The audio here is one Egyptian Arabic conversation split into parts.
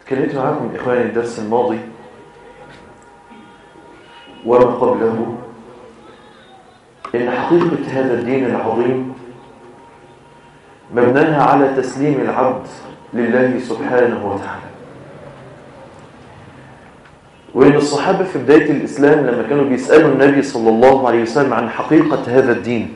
اتكلمت معاكم إخواني الدرس الماضي وما قبله إن حقيقة هذا الدين العظيم مبناها على تسليم العبد لله سبحانه وتعالى وإن الصحابة في بداية الإسلام لما كانوا بيسألوا النبي صلى الله عليه وسلم عن حقيقة هذا الدين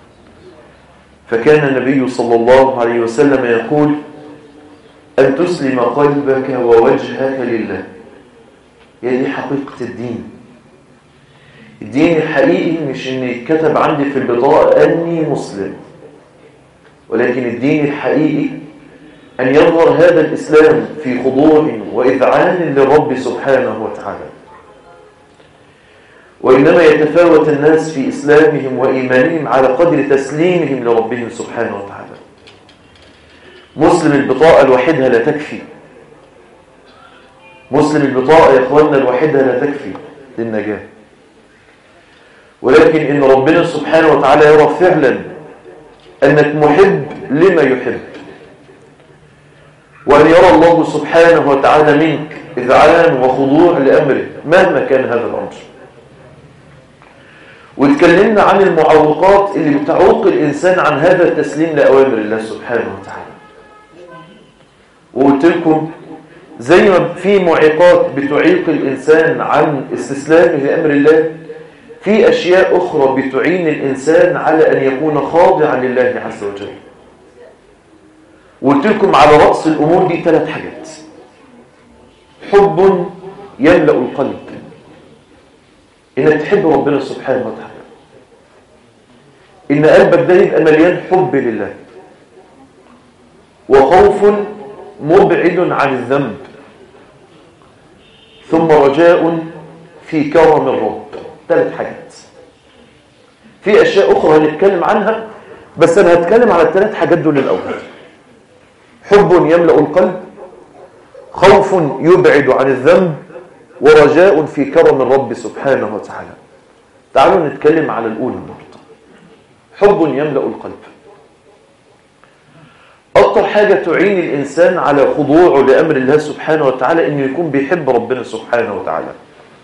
فكان النبي صلى الله عليه وسلم يقول أن تسلم قلبك ووجهك لله هي دي حقيقة الدين الدين الحقيقي مش ان يتكتب عندي في البطاقة أني مسلم ولكن الدين الحقيقي أن يظهر هذا الإسلام في خضوع وإذعان للرب سبحانه وتعالى وإنما يتفاوت الناس في إسلامهم وإيمانهم على قدر تسليمهم لربهم سبحانه وتعالى مسلم البطاقة الوحيدة لا تكفي مسلم البطاقة يا إخواننا الوحيدة لا تكفي للنجاة ولكن إن ربنا سبحانه وتعالى يرى فعلا أنك محب لما يحب وأن يرى الله سبحانه وتعالى منك إذعان وخضوع لأمره مهما كان هذا الأمر واتكلمنا عن المعوقات اللي بتعوق الإنسان عن هذا التسليم لأوامر الله سبحانه وتعالى وقلت لكم زي ما في معيقات بتعيق الإنسان عن استسلامه لأمر الله في أشياء أخرى بتعين الإنسان على أن يكون خاضعا لله عز وجل وقلت لكم على رأس الأمور دي ثلاث حاجات حب يملأ القلب إنك تحب ربنا سبحانه وتعالى إن قلبك ده يبقى مليان حب لله وخوف مبعد عن الذنب ثم رجاء في كرم الرب ثلاث حاجات في أشياء أخرى هنتكلم عنها بس أنا هتكلم على الثلاث حاجات دول الأول حب يملأ القلب خوف يبعد عن الذنب ورجاء في كرم الرب سبحانه وتعالى تعالوا نتكلم على الأولى النهارده حب يملأ القلب أكتر حاجة تعين الإنسان على خضوعه لأمر الله سبحانه وتعالى إنه يكون بيحب ربنا سبحانه وتعالى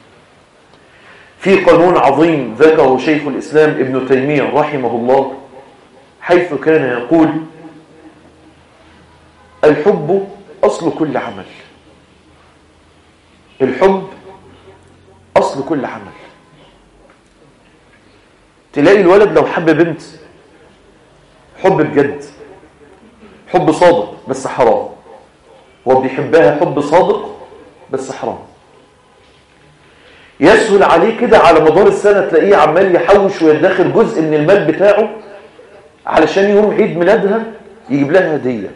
في قانون عظيم ذكره شيخ الإسلام ابن تيمية رحمه الله حيث كان يقول الحب أصل كل عمل الحب أصل كل عمل تلاقي الولد لو حب بنت حب بجد حب صادق بس حرام هو بيحبها حب صادق بس حرام يسهل عليه كده على مدار السنة تلاقيه عمال يحوش ويدخر جزء من المال بتاعه علشان يوم عيد ميلادها يجيب لها هدية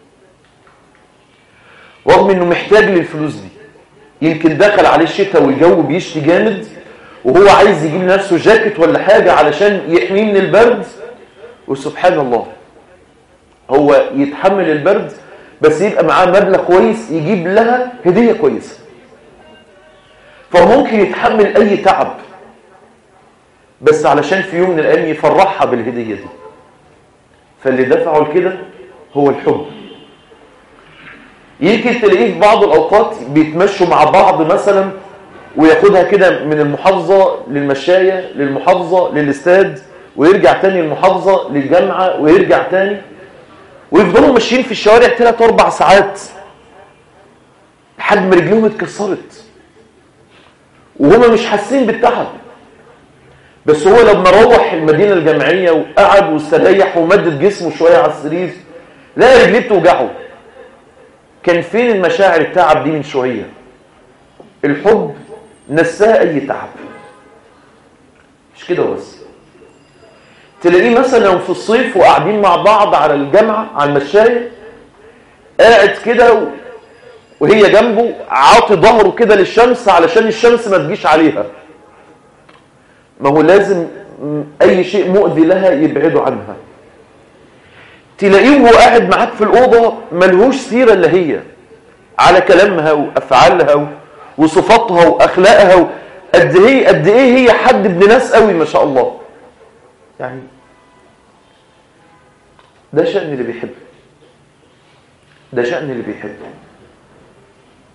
رغم انه محتاج للفلوس دي يمكن دخل عليه الشتاء والجو بيشتي جامد وهو عايز يجيب لنفسه جاكيت ولا حاجة علشان يحميه من البرد وسبحان الله هو يتحمل البرد بس يبقى معاه مبلغ كويس يجيب لها هدية كويسة فممكن يتحمل أي تعب بس علشان في يوم من الأيام يفرحها بالهدية دي فاللي دفعه لكده هو الحب يمكن تلاقيه في بعض الأوقات بيتمشوا مع بعض مثلا وياخدها كده من المحافظة للمشاية للمحافظة للاستاد ويرجع تاني المحافظة للجامعة ويرجع تاني ويفضلوا ماشيين في الشوارع ثلاث أربع ساعات لحد ما رجلهم اتكسرت وهما مش حاسين بالتعب بس هو لما روح المدينة الجامعية وقعد واستريح ومدد جسمه شوية على السرير لقى رجليه بتوجعه كان فين المشاعر التعب دي من شوية الحب نساه أي تعب مش كده بس تلاقيه مثلا في الصيف وقاعدين مع بعض على الجامعة على المشاية قاعد كده وهي جنبه عاطي ظهره كده للشمس علشان الشمس ما تجيش عليها ما هو لازم أي شيء مؤذي لها يبعده عنها تلاقيه وهو قاعد معاك في الأوضة ملهوش سيرة اللي هي على كلامها وأفعالها وصفاتها وأخلاقها قد ايه قد ايه هي حد ابن ناس قوي ما شاء الله يعني ده شأن اللي بيحب ده شأن اللي بيحب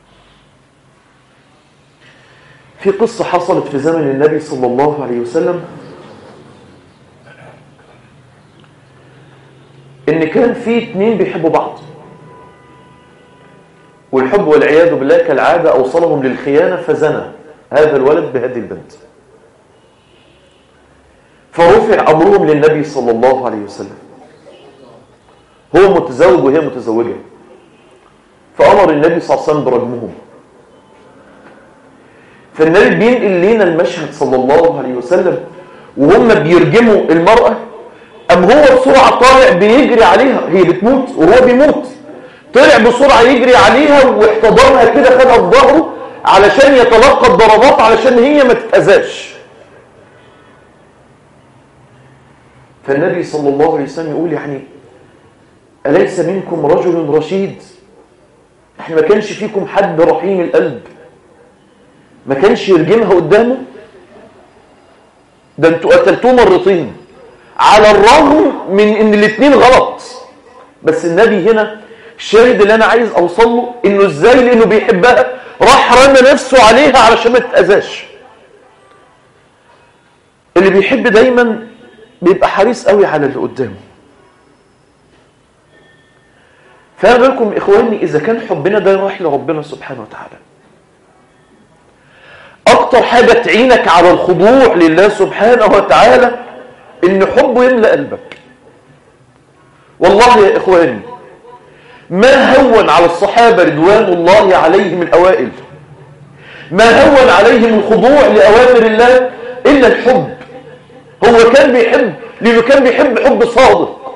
في قصة حصلت في زمن النبي صلى الله عليه وسلم ان كان في اتنين بيحبوا بعض والحب والعياذ بالله كالعادة اوصلهم للخيانة فزنى هذا الولد بهذه البنت فرفع امرهم للنبي صلى الله عليه وسلم هو متزوج وهي متزوجة فأمر النبي صلى الله عليه وسلم برجمهم فالنبي بينقل لنا المشهد صلى الله عليه وسلم وهم بيرجموا المرأة أم هو بسرعة طالع بيجري عليها هي بتموت وهو بيموت طلع بسرعة يجري عليها واحتضنها كده خدها في ظهره علشان يتلقى الضربات علشان هي ما تتأذاش فالنبي صلى الله عليه وسلم يقول يعني أليس منكم رجل رشيد احنا ما كانش فيكم حد رحيم القلب ما كانش يرجمها قدامه ده انتوا قتلتوه مرتين على الرغم من ان الاثنين غلط بس النبي هنا الشاهد اللي انا عايز اوصل له انه ازاي لانه بيحبها راح رمى نفسه عليها علشان ما تتاذاش اللي بيحب دايما بيبقى حريص قوي على اللي قدامه فأنا بالكم إخواني إذا كان حبنا ده رايح لربنا سبحانه وتعالى أكتر حاجة تعينك على الخضوع لله سبحانه وتعالى إن حبه يملأ قلبك والله يا إخواني ما هون على الصحابة رضوان الله عليهم الأوائل ما هون عليهم الخضوع لأوامر الله إلا الحب هو كان بيحب لأنه كان بيحب حب صادق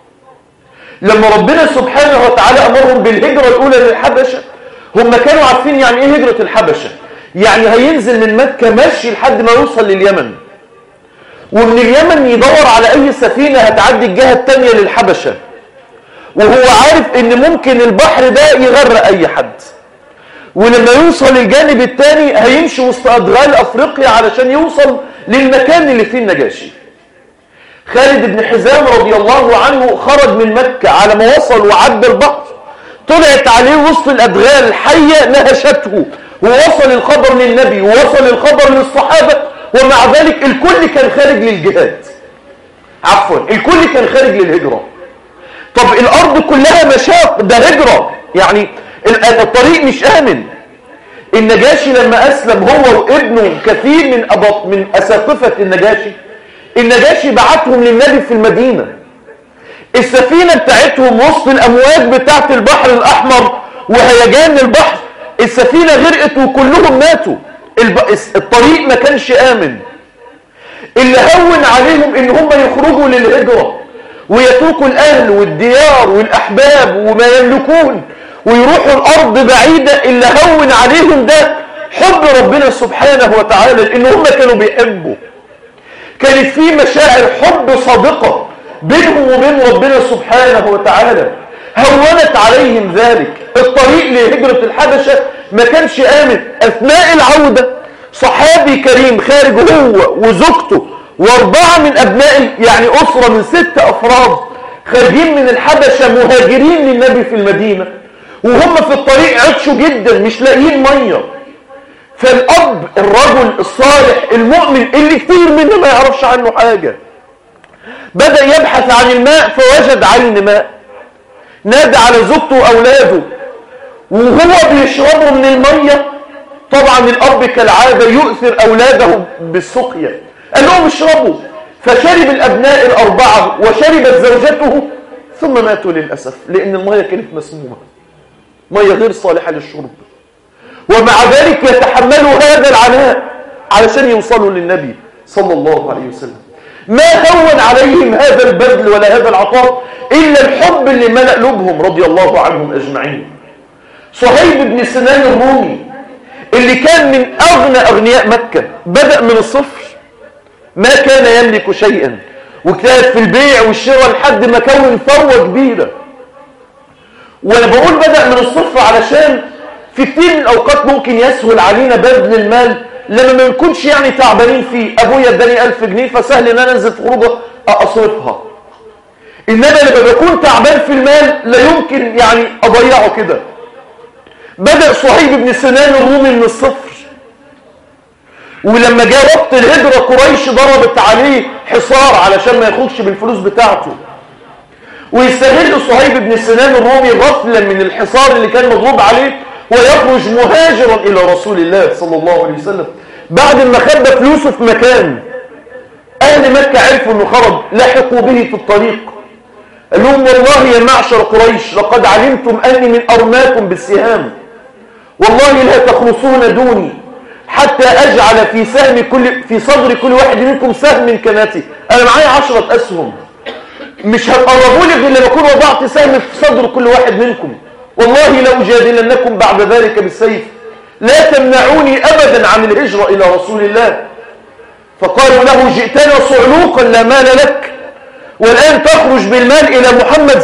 لما ربنا سبحانه وتعالى أمرهم بالهجرة الأولى للحبشة هم كانوا عارفين يعني إيه هجرة الحبشة يعني هينزل من مكة ماشي لحد ما يوصل لليمن ومن اليمن يدور على أي سفينة هتعدي الجهة التانية للحبشة وهو عارف ان ممكن البحر ده يغرق اي حد ولما يوصل الجانب التاني هيمشي وسط ادغال افريقيا علشان يوصل للمكان اللي فيه النجاشي خالد بن حزام رضي الله عنه خرج من مكة على ما وصل وعد البحر طلعت عليه وسط الادغال الحية نهشته ووصل الخبر للنبي ووصل الخبر للصحابة ومع ذلك الكل كان خارج للجهاد عفوا الكل كان خارج للهجرة طب الارض كلها مشاق ده هجرة يعني الطريق مش امن النجاشي لما اسلم هو وابنه كثير من أبط من اساقفة النجاشي النجاشي بعتهم للنبي في المدينة السفينة بتاعتهم وسط الامواج بتاعت البحر الاحمر وهيجان البحر السفينة غرقت وكلهم ماتوا الطريق ما كانش امن اللي هون عليهم ان هم يخرجوا للهجرة ويتركوا الأهل والديار والأحباب وما يملكون ويروحوا الأرض بعيدة اللي هون عليهم ده حب ربنا سبحانه وتعالى لأن هم كانوا بيحبوا كانت في مشاعر حب صادقة بينهم وبين ربنا سبحانه وتعالى هونت عليهم ذلك الطريق لهجرة الحبشة ما كانش آمن أثناء العودة صحابي كريم خارج هو وزوجته واربعة من أبناء يعني أسرة من ست أفراد خارجين من الحبشة مهاجرين للنبي في المدينة وهم في الطريق عطشوا جدا مش لاقيين مية فالأب الرجل الصالح المؤمن اللي كتير منه ما يعرفش عنه حاجة بدأ يبحث عن الماء فوجد عين ماء نادى على زوجته وأولاده وهو بيشربوا من المية طبعا الأب كالعادة يؤثر أولاده بالسقيا قال لهم اشربوا فشرب الأبناء الأربعة وشربت زوجته ثم ماتوا للأسف لأن المية كانت مسمومة مية غير صالحة للشرب ومع ذلك يتحملوا هذا العناء علشان يوصلوا للنبي صلى الله عليه وسلم ما هون عليهم هذا البذل ولا هذا العطاء إلا الحب اللي ملأ قلوبهم رضي الله عنهم أجمعين صهيب بن سنان الرومي اللي كان من أغنى أغنياء مكة بدأ من الصفر ما كان يملك شيئا وكانت في البيع والشراء لحد ما كون ثروة كبيرة وانا بقول بدأ من الصفر علشان في كتير من الأوقات ممكن يسهل علينا بذل المال لما ما نكونش يعني تعبانين فيه أبويا اداني ألف جنيه فسهل إن أنا أنزل في خروجه أصرفها إنما لما بكون تعبان في المال لا يمكن يعني أضيعه كده بدأ صهيب بن سنان الرومي من الصفر ولما جاء وقت الهجرة قريش ضربت عليه حصار علشان ما يخرجش بالفلوس بتاعته ويستغل صهيب بن سنان الرومي غفلا من الحصار اللي كان مضروب عليه ويخرج مهاجرا إلى رسول الله صلى الله عليه وسلم بعد ما خبى فلوسه في مكان أهل مكة عرفوا أنه خرج لحقوا به في الطريق قال لهم والله يا معشر قريش لقد علمتم أني من أرماكم بالسهام والله لا تخلصون دوني حتى أجعل في سهم كل في صدر كل واحد منكم سهم من كناتي أنا معايا عشرة أسهم مش هتقربوا لي غير لما أكون وضعت سهم في صدر كل واحد منكم والله لأجادلنكم بعد ذلك بالسيف لا تمنعوني أبدا عن الهجرة إلى رسول الله فقالوا له جئتنا صعلوقا لا مال لك والآن تخرج بالمال إلى محمد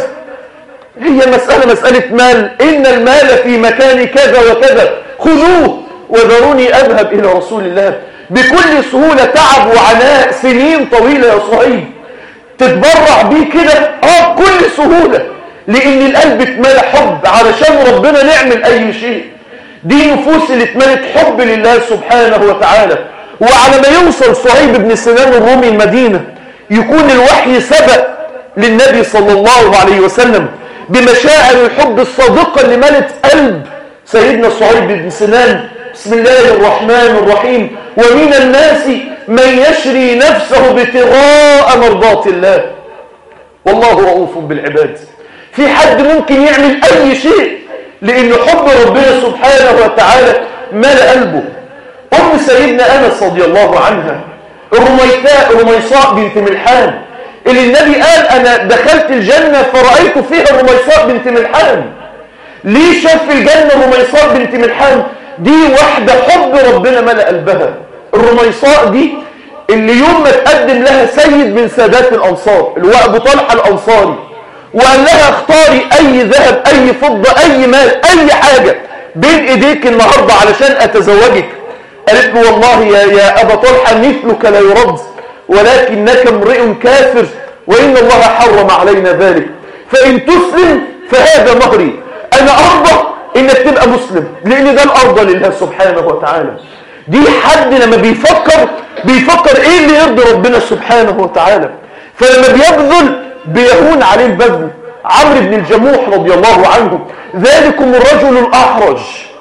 هي مسألة مسألة مال إن المال في مكان كذا وكذا خذوه وذروني أذهب إلى رسول الله بكل سهولة تعب وعناء سنين طويلة يا صهيب تتبرع بيه كده اه بكل سهولة لأن القلب اتملى حب علشان ربنا نعمل أي شيء دي نفوس اللي اتملت حب لله سبحانه وتعالى وعلى ما يوصل صهيب بن سنان الرومي المدينة يكون الوحي سبق للنبي صلى الله عليه وسلم بمشاعر الحب الصادقة اللي ملت قلب سيدنا صهيب بن سنان بسم الله الرحمن الرحيم ومن الناس من يشري نفسه ابتغاء مرضات الله والله رؤوف بالعباد في حد ممكن يعمل أي شيء لأن حب ربنا سبحانه وتعالى مال قلبه أم سيدنا أنس رضي الله عنها الرميتاء رميصاء بنت ملحان اللي النبي قال أنا دخلت الجنة فرأيت فيها رميصاء بنت ملحان ليه شاف في الجنة رميصاء بنت ملحان دي واحدة حب ربنا ملأ قلبها الرميصاء دي اللي يوم ما تقدم لها سيد من سادات الأنصار اللي هو أبو طلحة الأنصاري وقال لها اختاري أي ذهب أي فضة أي مال أي حاجة بين إيديك النهاردة علشان أتزوجك قالت له والله يا, يا أبا طلحة مثلك لا يرد ولكنك امرئ كافر وإن الله حرم علينا ذلك فإن تسلم فهذا مهري أنا أرضى إنك تبقى مسلم لأن ده الأرضى لله سبحانه وتعالى دي حد لما بيفكر بيفكر إيه اللي يرضي ربنا سبحانه وتعالى فلما بيبذل بيهون عليه البذل عمرو بن الجموح رضي الله عنه ذلكم الرجل الأحرج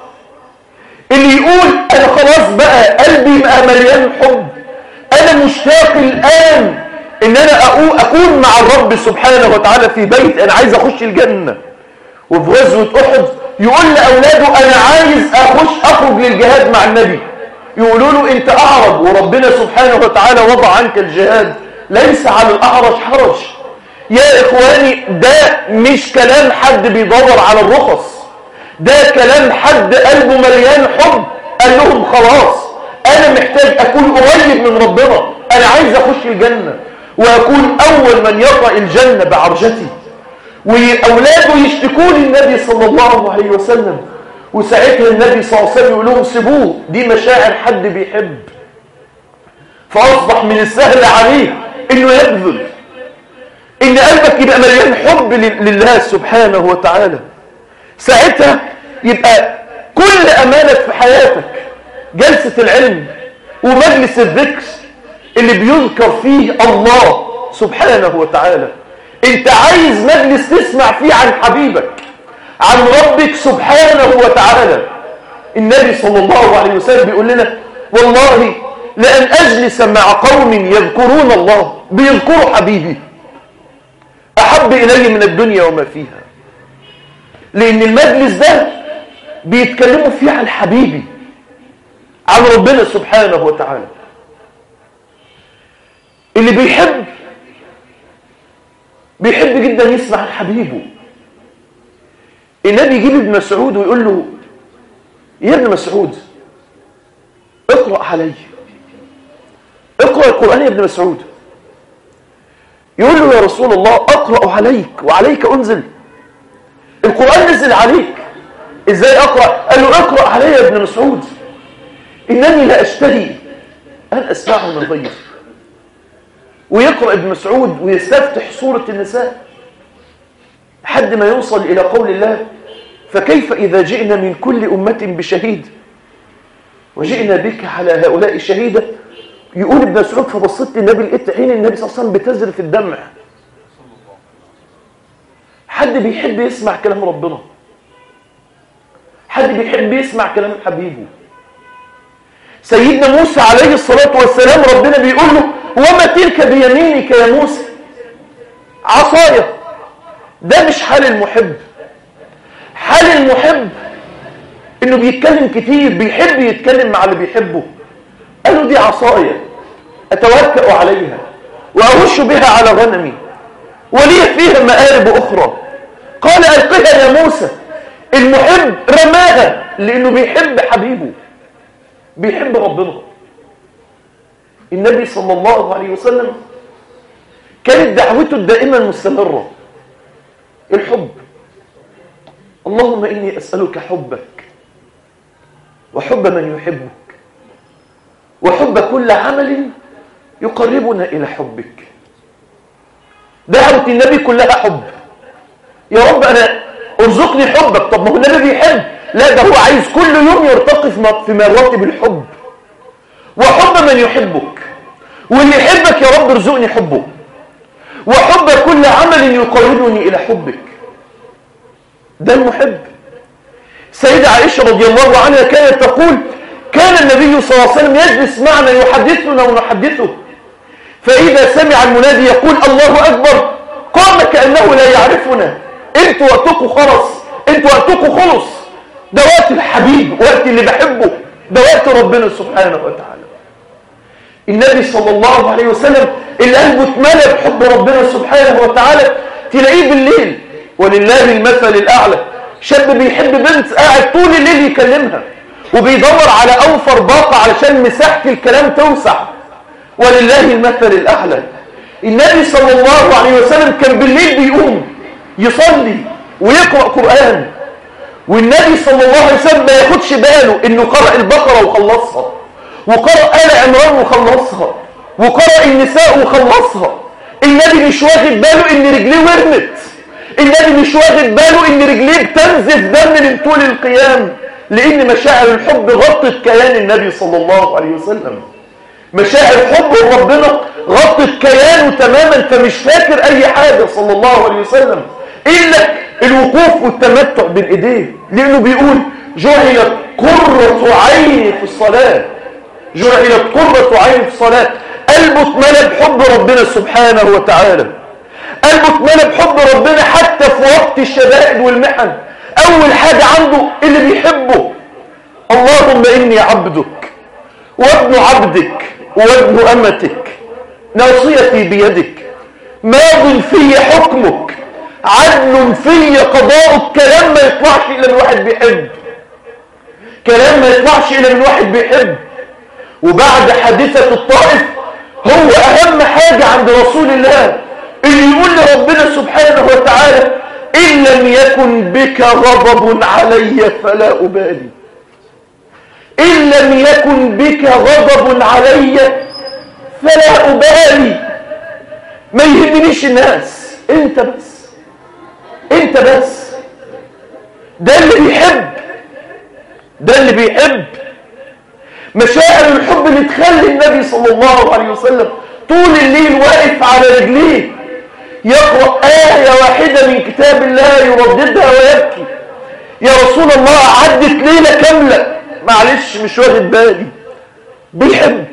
اللي يقول أنا خلاص بقى قلبي بقى مليان حب أنا مشتاق الآن إن أنا أكون مع الرب سبحانه وتعالى في بيت أنا عايز أخش الجنة وفي غزوة أحد يقول لأولاده أنا عايز أخش أخرج للجهاد مع النبي يقولوا له أنت أعرج وربنا سبحانه وتعالى وضع عنك الجهاد ليس على الأعرج حرج يا إخواني ده مش كلام حد بيدور على الرخص ده كلام حد قلبه مليان حب قال لهم خلاص أنا محتاج أكون قريب من ربنا أنا عايز أخش الجنة وأكون أول من يقرأ الجنة بعرجتي وأولاده يشتكوا للنبي صلى الله عليه وسلم وساعتها النبي صلى الله عليه وسلم يقول لهم سيبوه دي مشاعر حد بيحب فأصبح من السهل عليه إنه يبذل إن قلبك يبقى مليان حب لله سبحانه وتعالى ساعتها يبقى كل أمانك في حياتك جلسة العلم ومجلس الذكر اللي بيذكر فيه الله سبحانه وتعالى انت عايز مجلس تسمع فيه عن حبيبك عن ربك سبحانه وتعالى النبي صلى الله عليه وسلم بيقول لنا والله لأن أجلس مع قوم يذكرون الله بيذكروا حبيبي أحب إلي من الدنيا وما فيها لأن المجلس ده بيتكلموا فيه عن حبيبي عن ربنا سبحانه وتعالى اللي بيحب بيحب جدا يسمع عن حبيبه النبي يجيب ابن مسعود ويقول له يا ابن مسعود اقرأ علي اقرأ القرآن يا ابن مسعود يقول له يا رسول الله أقرأ عليك وعليك أنزل القرآن نزل عليك إزاي أقرأ قال له اقرأ علي يا ابن مسعود إنني لا أشتهي أن أسمعه من غيري ويقرأ ابن مسعود ويستفتح سورة النساء حد ما يوصل إلى قول الله فكيف إذا جئنا من كل أمة بشهيد وجئنا بك على هؤلاء شهيدا يقول ابن مسعود فبصيت للنبي لقيت عين النبي صلى الله عليه وسلم بتزرف الدمع حد بيحب يسمع كلام ربنا حد بيحب يسمع كلام حبيبه سيدنا موسى عليه الصلاة والسلام ربنا بيقول له وما تلك بيمينك يا موسى عصايا ده مش حال المحب حال المحب انه بيتكلم كتير بيحب يتكلم مع اللي بيحبه قالوا دي عصايا اتوكأ عليها واهش بها على غنمي ولي فيها مآرب اخرى قال القها يا موسى المحب رماها لانه بيحب حبيبه بيحب ربنا النبي صلى الله عليه وسلم كانت دعوته الدائمة المستمرة الحب اللهم إني أسألك حبك وحب من يحبك وحب كل عمل يقربنا إلى حبك دعوة النبي كلها حب يا رب أنا ارزقني حبك طب ما هو النبي بيحب لا ده هو عايز كل يوم يرتقي في مراتب الحب وحب من يحبك واللي يحبك يا رب ارزقني حبه وحب كل عمل يقربني إلى حبك ده المحب سيدة عائشة رضي الله عنها كانت تقول كان النبي صلى الله عليه وسلم يجلس معنا يحدثنا ونحدثه فإذا سمع المنادي يقول الله أكبر قام كأنه لا يعرفنا انتوا وقتكم خلص انتوا وقتكم خلص ده وقت الحبيب وقت اللي بحبه ده وقت ربنا سبحانه وتعالى النبي صلى الله عليه وسلم اللي قلبه اتملى بحب ربنا سبحانه وتعالى تلاقيه بالليل ولله المثل الأعلى شاب بيحب بنت قاعد طول الليل يكلمها وبيدور على أوفر باقة علشان مساحة الكلام توسع ولله المثل الأعلى النبي صلى الله عليه وسلم كان بالليل بيقوم يصلي ويقرأ قرآن والنبي صلى الله عليه وسلم ما ياخدش باله انه قرأ البقرة وخلصها وقرأ آل عمران وخلصها وقرأ النساء وخلصها النبي مش واخد باله ان رجليه ورمت النبي مش واخد باله ان رجليه بتنزف دم من طول القيام لان مشاعر الحب غطت كيان النبي صلى الله عليه وسلم مشاعر حب ربنا غطت كيانه تماما فمش فاكر اي حاجة صلى الله عليه وسلم الا الوقوف والتمتع بين ايديه لانه بيقول جعلت قرة عيني في الصلاة جعلت قرة عيني في الصلاة قلبه اتملى بحب ربنا سبحانه وتعالى قلبه اتملى بحب ربنا حتى في وقت الشدائد والمحن اول حاجة عنده اللي بيحبه اللهم اني عبدك وابن عبدك وابن امتك ناصيتي بيدك ماض في حكمك عدل في قضاءك كلام ما يطلعش الا من واحد بيحب كلام ما يطلعش الا من واحد بيحب وبعد حادثة الطائف هو اهم حاجة عند رسول الله اللي يقول لربنا سبحانه وتعالى إن لم يكن بك غضب علي فلا أبالي إن لم يكن بك غضب علي فلا أبالي ما يهمنيش الناس انت بس انت بس ده اللي بيحب ده اللي بيحب مشاعر الحب اللي تخلي النبي صلى الله عليه وسلم طول الليل واقف على رجليه يقرأ آية واحدة من كتاب الله يرددها ويبكي يا رسول الله عدت ليلة كاملة معلش مش واخد بالي بيحب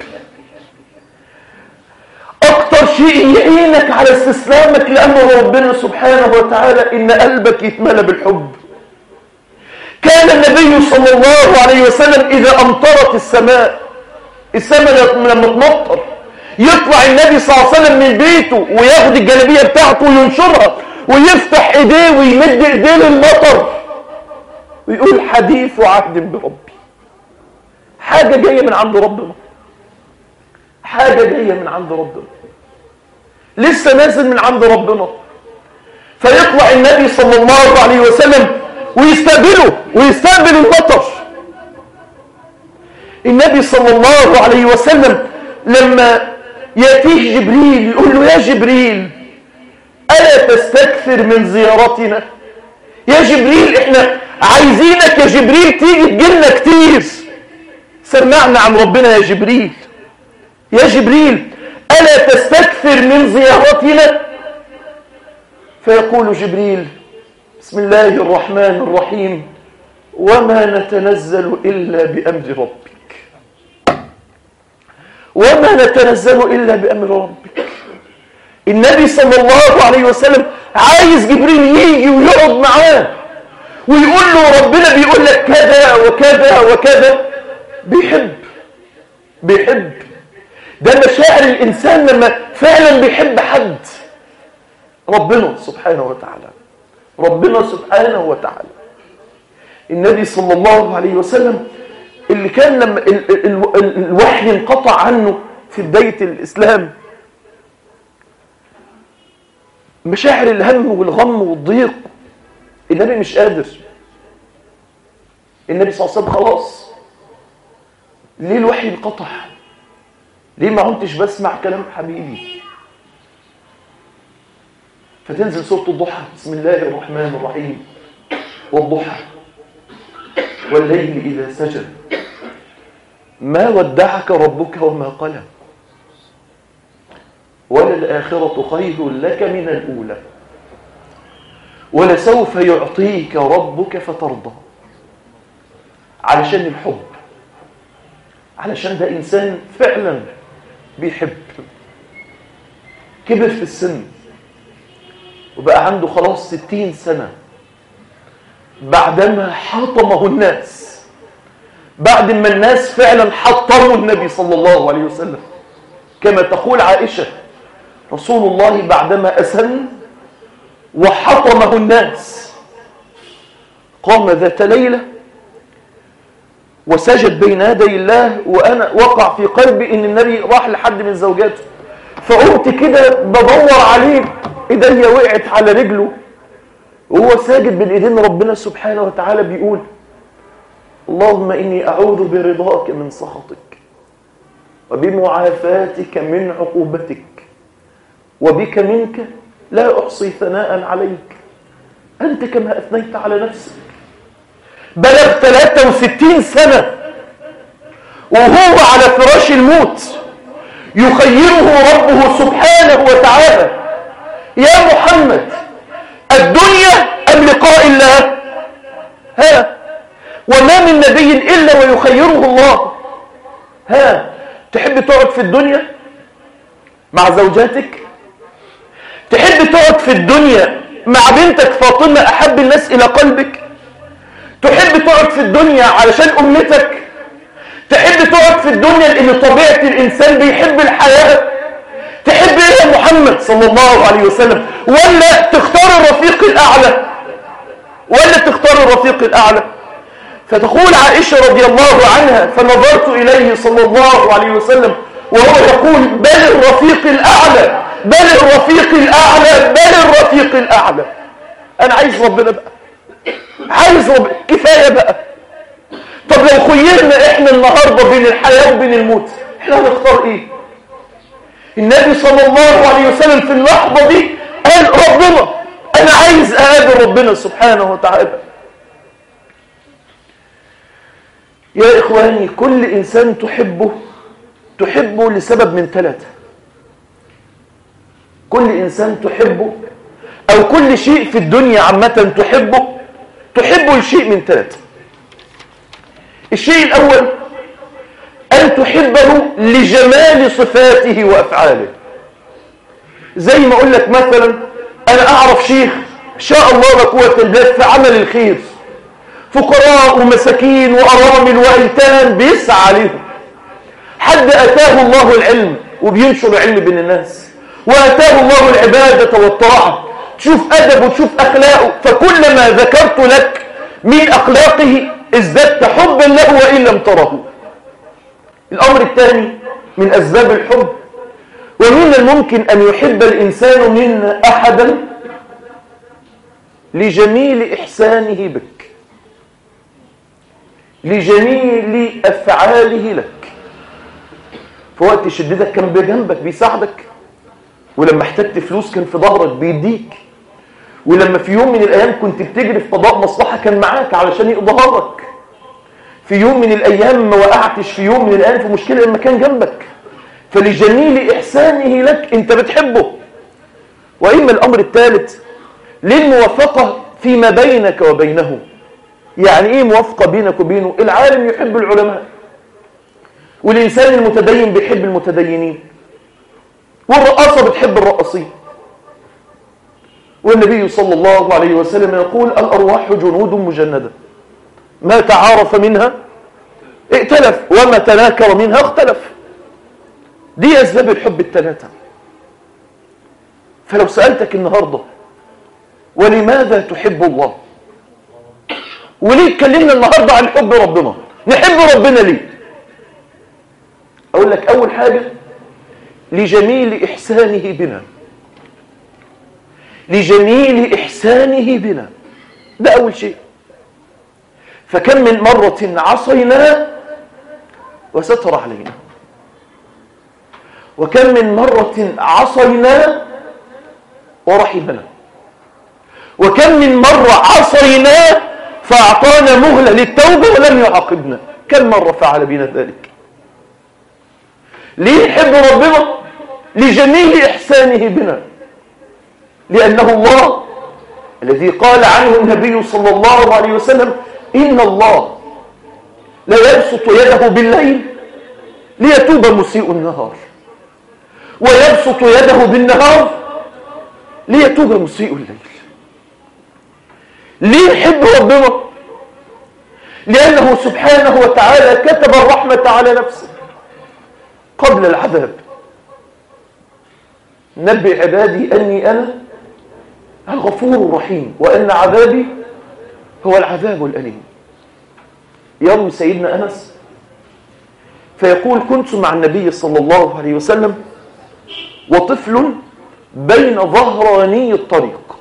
أكتر شيء يعينك على استسلامك لأمر ربنا سبحانه وتعالى إن قلبك يتملى بالحب كان النبي صلى الله عليه وسلم إذا أمطرت السماء السماء لما تمطر يطلع النبي صلى الله عليه وسلم من بيته وياخد الجلابية بتاعته وينشرها ويفتح ايديه ويمد ايديه للمطر ويقول حديث عهد بربي حاجة جاية من عند ربنا حاجة جاية من عند ربنا لسه نازل من عند ربنا فيطلع النبي صلى الله عليه وسلم ويستقبله ويستقبل المطر النبي صلى الله عليه وسلم لما يأتيه جبريل يقول له يا جبريل ألا تستكثر من زيارتنا يا جبريل احنا عايزينك يا جبريل تيجي تجيلنا كتير سمعنا عن ربنا يا جبريل يا جبريل ألا تستكثر من زيارتنا فيقول جبريل بسم الله الرحمن الرحيم وما نتنزل إلا بأمر ربك وما نتنزل إلا بأمر ربك النبي صلى الله عليه وسلم عايز جبريل يجي ويقعد معاه ويقول له ربنا بيقول لك كذا وكذا وكذا بيحب بيحب ده مشاعر الإنسان لما فعلا بيحب حد ربنا سبحانه وتعالى ربنا سبحانه وتعالى النبي صلى الله عليه وسلم اللي كان لما ال ال ال الوحي انقطع عنه في بداية الإسلام مشاعر الهم والغم والضيق النبي مش قادر النبي صلى الله عليه وسلم خلاص ليه الوحي انقطع ليه ما كنتش بسمع كلام حبيبي فتنزل سورة الضحى بسم الله الرحمن الرحيم والضحى والليل إذا سجد ما ودعك ربك وما قلى وللآخرة خير لك من الأولى ولسوف يعطيك ربك فترضى علشان الحب علشان ده إنسان فعلا بيحب كبر في السن وبقى عنده خلاص ستين سنة بعدما حطمه الناس بعد ما الناس فعلا حطموا النبي صلى الله عليه وسلم كما تقول عائشة رسول الله بعدما أسن وحطمه الناس قام ذات ليلة وسجد بين يدي الله وأنا وقع في قلبي إن النبي راح لحد من زوجاته فقمت كده بدور عليه إيديا وقعت على رجله وهو ساجد بين ايدين ربنا سبحانه وتعالى بيقول اللهم إني أعوذ برضاك من سخطك وبمعافاتك من عقوبتك وبك منك لا أحصي ثناء عليك أنت كما أثنيت على نفسك بلغ 63 سنة وهو على فراش الموت يخيره ربه سبحانه وتعالى يا محمد الدنيا أم لقاء الله ها وما من نبي إلا ويخيره الله ها تحب تقعد في الدنيا مع زوجاتك تحب تقعد في الدنيا مع بنتك فاطمة أحب الناس إلى قلبك تحب تقعد في الدنيا علشان أمتك تحب تقعد في الدنيا لأن طبيعة الإنسان بيحب الحياة تحب إيه يا محمد صلى الله عليه وسلم ولا تختار الرفيق الأعلى ولا تختار الرفيق الأعلى فتقول عائشة رضي الله عنها فنظرت إليه صلى الله عليه وسلم وهو يقول بل الرفيق الأعلى بل الرفيق الأعلى بل الرفيق الأعلى أنا عايز ربنا بقى عايز ربنا كفاية بقى طب لو خيرنا إحنا النهاردة بين الحياة وبين الموت إحنا هنختار إيه النبي صلى الله عليه وسلم في اللحظة دي قال ربنا أنا عايز أقابل ربنا سبحانه وتعالى يا إخواني كل إنسان تحبه تحبه لسبب من ثلاثة كل إنسان تحبه أو كل شيء في الدنيا عامة تحبه تحبه لشيء من ثلاثة الشيء الأول أن تحبه لجمال صفاته وأفعاله زي ما أقول لك مثلا أنا أعرف شيخ شاء الله لا قوة إلا في عمل الخير فقراء ومساكين وأرامل وأيتام بيسعى عليهم حد أتاه الله العلم وبينشر العلم بين الناس وأتاه الله العبادة والطاعة تشوف أدب وتشوف أخلاقه فكلما ذكرت لك من أخلاقه ازددت حبا له وإن لم تره الأمر الثاني من أسباب الحب ومن الممكن أن يحب الإنسان منا أحدا لجميل إحسانه بك لجميل أفعاله لك في وقت شدتك كان بجنبك بيساعدك ولما احتجت فلوس كان في ظهرك بيديك ولما في يوم من الأيام كنت بتجري في قضاء مصلحة كان معاك علشان يقضيها لك في يوم من الأيام ما وقعتش في يوم من الأيام في مشكلة لما كان جنبك فلجميل إحسانه لك أنت بتحبه وإما الأمر الثالث للموافقة فيما بينك وبينه يعني إيه موافقة بينك وبينه العالم يحب العلماء والإنسان المتدين بيحب المتدينين والرقاصة بتحب الرقاصين والنبي صلى الله عليه وسلم يقول الأرواح جنود مجندة ما تعارف منها ائتلف وما تناكر منها اختلف دي أسباب الحب الثلاثة فلو سألتك النهاردة ولماذا تحب الله وليه اتكلمنا النهاردة عن حب ربنا نحب ربنا ليه أقول لك أول حاجة لجميل إحسانه بنا لجميل إحسانه بنا ده أول شيء فكم من مرة عصيناه وستر علينا وكم من مرة عصيناه ورحمنا وكم من مرة عصيناه فأعطانا مهلة للتوبة ولم يعاقبنا كم مرة فعل بنا ذلك ليه نحب ربنا لجميل إحسانه بنا لأنه الله الذي قال عنه النبي صلى الله عليه وسلم إن الله لا يبسط يده بالليل ليتوب مسيء النهار ويبسط يده بالنهار ليتوب مسيء الليل ليه نحب ربنا لأنه سبحانه وتعالى كتب الرحمة على نفسه قبل العذاب نبئ عبادي أني أنا الغفور الرحيم وأن عذابي هو العذاب الأليم يروي سيدنا أنس فيقول كنت مع النبي صلى الله عليه وسلم وطفل بين ظهراني الطريق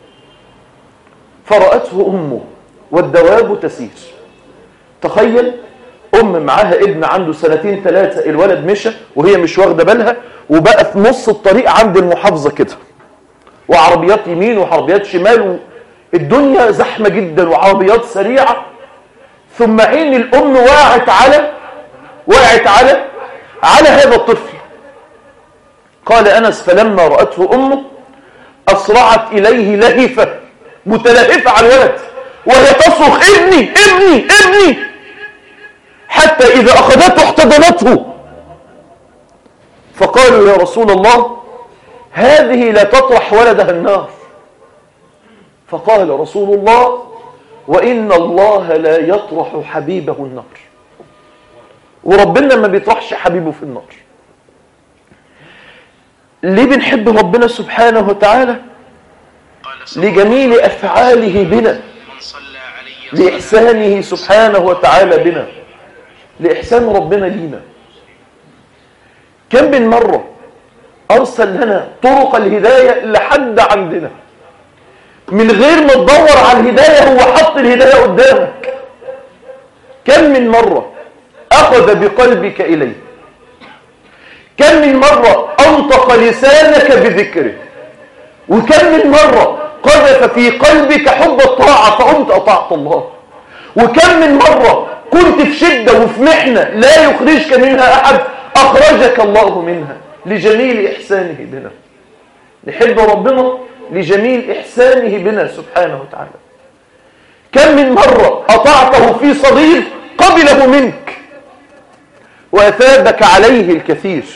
فرأته أمه والدواب تسير تخيل أم معاها ابن عنده سنتين ثلاثة الولد مشى وهي مش واخدة بالها وبقى في نص الطريق عند المحافظة كده وعربيات يمين وعربيات شمال الدنيا زحمة جدا وعربيات سريعة ثم عين الأم وقعت على وقعت على على هذا الطفل قال أنس فلما رأته أمه أسرعت إليه لهفة متلهفة على الولد وهي تصرخ ابني ابني ابني حتى إذا أخذته احتضنته فقالوا يا رسول الله هذه لا تطرح ولدها النار فقال رسول الله وإن الله لا يطرح حبيبه النار وربنا ما بيطرحش حبيبه في النار ليه بنحب ربنا سبحانه وتعالى لجميل أفعاله بنا لإحسانه سبحانه وتعالى بنا لإحسان ربنا لينا كم من مرة أرسل لنا طرق الهداية لحد عندنا من غير ما تدور على الهداية هو حط الهداية قدامك كم من مرة أخذ بقلبك إليه كم من مرة أنطق لسانك بذكره وكم من مرة قذف في قلبك حب الطاعة فقمت أطعت الله وكم من مرة كنت في شدة وفي محنة لا يخرجك منها أحد أخرجك الله منها لجميل إحسانه بنا نحب ربنا لجميل إحسانه بنا سبحانه وتعالى كم من مرة أطعته في صغير قبله منك وأثابك عليه الكثير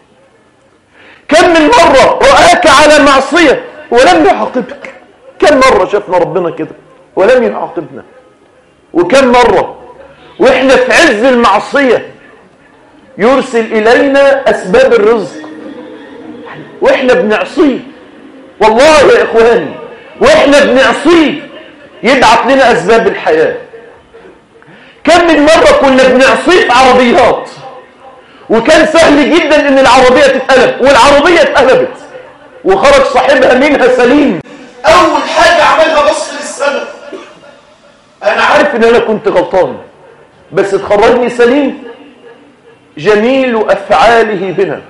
كم من مرة رآك على معصية ولم يعاقبك كم مرة شفنا ربنا كده ولم يعاقبنا وكم مرة واحنا في عز المعصية يرسل إلينا أسباب الرزق واحنا بنعصيه والله يا إخواني واحنا بنعصيه يبعث لنا أسباب الحياة كم من مرة كنا بنعصيه في عربيات وكان سهل جدا ان العربية تتقلب والعربية اتقلبت وخرج صاحبها منها سليم اول حاجة عملها بص للسماء انا عارف ان انا كنت غلطان بس تخرجني سليم جميل افعاله بنا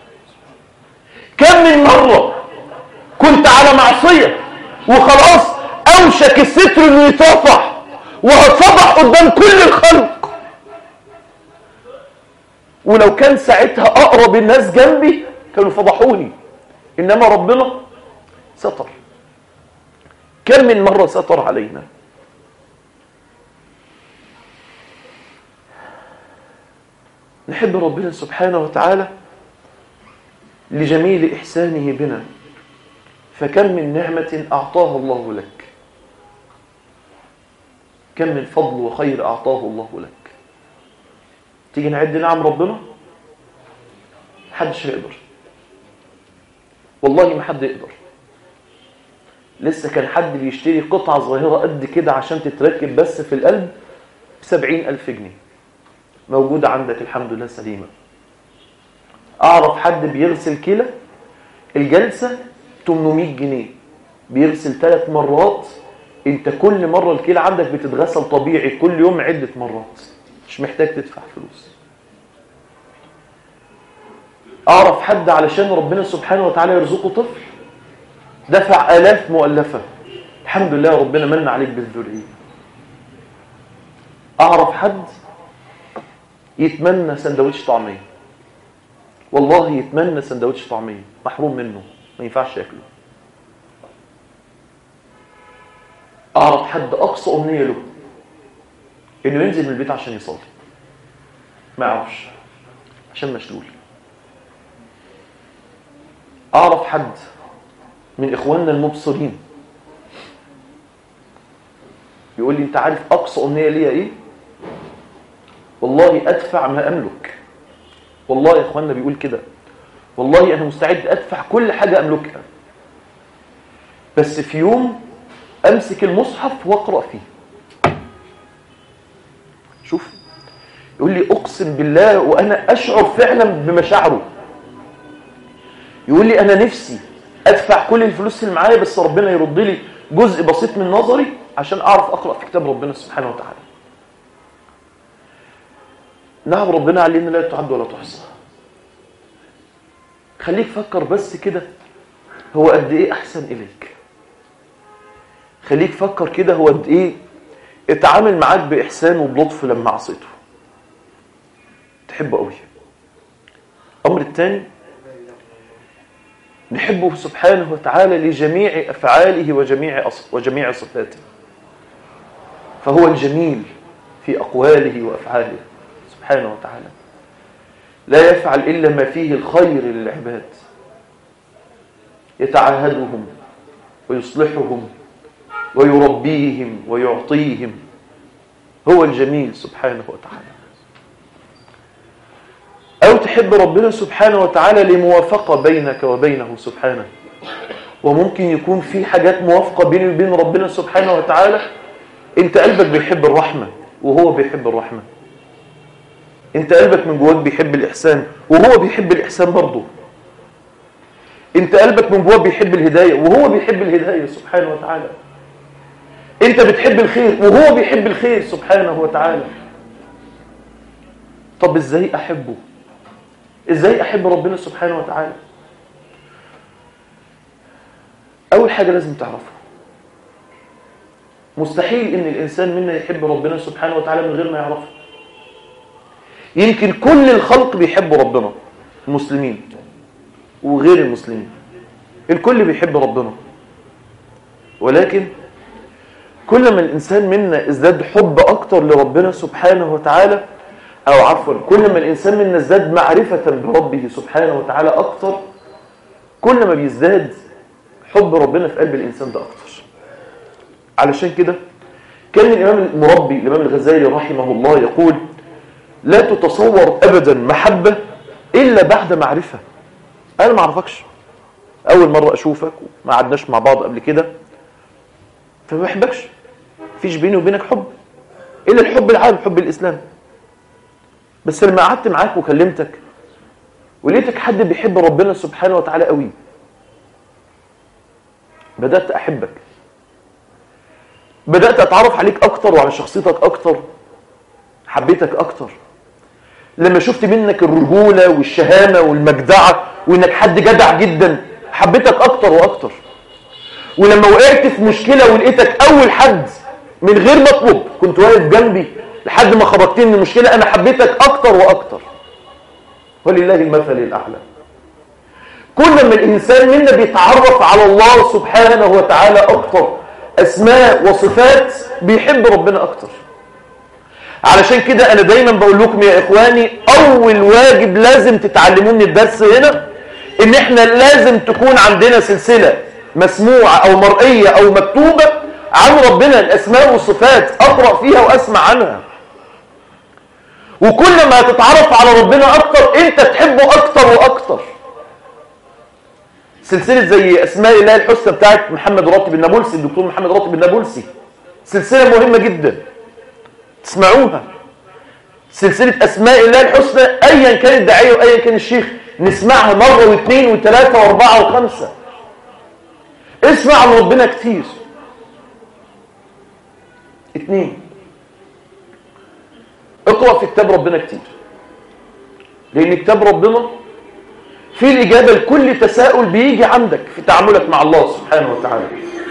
كم من مرة كنت على معصية وخلاص اوشك الستر انه يترفع وهتفضح قدام كل الخلق ولو كان ساعتها أقرب الناس جنبي كانوا فضحوني إنما ربنا ستر كم من مرة ستر علينا نحب ربنا سبحانه وتعالى لجميل إحسانه بنا فكم من نعمة أعطاها الله لك كم من فضل وخير أعطاه الله لك تيجي نعد نعم ربنا محدش هيقدر والله ما حد يقدر لسه كان حد بيشتري قطعة صغيرة قد كده عشان تتركب بس في القلب بسبعين ألف جنيه موجودة عندك الحمد لله سليمة أعرف حد بيغسل كلى الجلسة 800 جنيه بيغسل ثلاث مرات انت كل مرة الكلى عندك بتتغسل طبيعي كل يوم عدة مرات مش محتاج تدفع فلوس أعرف حد علشان ربنا سبحانه وتعالى يرزقه طفل دفع آلاف مؤلفة الحمد لله ربنا من عليك بالذرية أعرف حد يتمنى سندوتش طعمية والله يتمنى سندوتش طعمية محروم منه ما ينفعش ياكله أعرف حد أقصى أمنية له إنه ينزل من البيت عشان يصلي ما يعرفش عشان مشلول أعرف حد من إخواننا المبصرين يقول لي أنت عارف أقصى أمنية ليا إيه؟ والله أدفع ما أملك والله يا إخواننا بيقول كده والله أنا مستعد أدفع كل حاجة أملكها بس في يوم أمسك المصحف وأقرأ فيه شوف يقول لي أقسم بالله وأنا أشعر فعلا بمشاعره يقول لي أنا نفسي أدفع كل الفلوس اللي معايا بس ربنا يرد لي جزء بسيط من نظري عشان أعرف أقرأ في كتاب ربنا سبحانه وتعالى نعم ربنا علينا لا تعد ولا تحصى خليك فكر بس كده هو قد ايه احسن اليك خليك فكر كده هو قد ايه اتعامل معاك باحسان وبلطف لما عصيته تحبه قوي الامر الثاني نحبه سبحانه وتعالى لجميع افعاله وجميع وجميع صفاته فهو الجميل في اقواله وافعاله سبحانه وتعالى لا يفعل إلا ما فيه الخير للعباد يتعهدهم ويصلحهم ويربيهم ويعطيهم هو الجميل سبحانه وتعالى أو تحب ربنا سبحانه وتعالى لموافقة بينك وبينه سبحانه وممكن يكون في حاجات موافقة بيني وبين ربنا سبحانه وتعالى انت قلبك بيحب الرحمة وهو بيحب الرحمة انت قلبك من جواك بيحب الإحسان وهو بيحب الإحسان برضه انت قلبك من جواك بيحب الهداية وهو بيحب الهداية سبحانه وتعالى انت بتحب الخير وهو بيحب الخير سبحانه وتعالى طب ازاي احبه ازاي احب ربنا سبحانه وتعالى اول حاجة لازم تعرفها مستحيل ان الانسان منا يحب ربنا سبحانه وتعالى من غير ما يعرفه يمكن كل الخلق بيحبوا ربنا المسلمين وغير المسلمين الكل بيحب ربنا ولكن كل ما الإنسان منا ازداد حب أكتر لربنا سبحانه وتعالى أو عفوا كل ما الإنسان منا ازداد معرفة بربه سبحانه وتعالى أكتر كل ما بيزداد حب ربنا في قلب الإنسان ده أكتر علشان كده كان الإمام المربي الإمام الغزالي رحمه الله يقول لا تتصور أبدا محبة إلا بعد معرفة أنا ما أعرفكش أول مرة أشوفك وما عدناش مع بعض قبل كده فما بحبكش فيش بيني وبينك حب إلا الحب العام حب الإسلام بس لما قعدت معاك وكلمتك ولقيتك حد بيحب ربنا سبحانه وتعالى قوي بدأت أحبك بدأت أتعرف عليك أكتر وعلى شخصيتك أكتر حبيتك أكتر لما شفت منك الرجولة والشهامة والمجدعة وإنك حد جدع جدا حبيتك أكتر وأكتر ولما وقعت في مشكلة ولقيتك أول حد من غير مطلوب كنت واقف جنبي لحد ما خرجتني من المشكلة أنا حبيتك أكتر وأكتر ولله المثل الأعلى كل ما الإنسان منا بيتعرف على الله سبحانه وتعالى أكتر أسماء وصفات بيحب ربنا أكتر علشان كده أنا دايما بقول لكم يا إخواني أول واجب لازم تتعلموه من الدرس هنا إن إحنا لازم تكون عندنا سلسلة مسموعة أو مرئية أو مكتوبة عن ربنا الأسماء والصفات أقرأ فيها وأسمع عنها وكل ما تتعرف على ربنا أكتر أنت تحبه أكتر وأكتر سلسلة زي أسماء الله الحسنى بتاعت محمد راتب النابلسي الدكتور محمد راتب النابلسي سلسلة مهمة جدا تسمعوها سلسلة أسماء الله الحسنى أيا كان الداعية وأيا كان الشيخ نسمعها مرة واثنين وثلاثة وأربعة وخمسة اسمع عن ربنا كتير اثنين اقرأ في كتاب ربنا كتير لأن كتاب ربنا فيه الإجابة لكل تساؤل بيجي عندك في تعاملك مع الله سبحانه وتعالى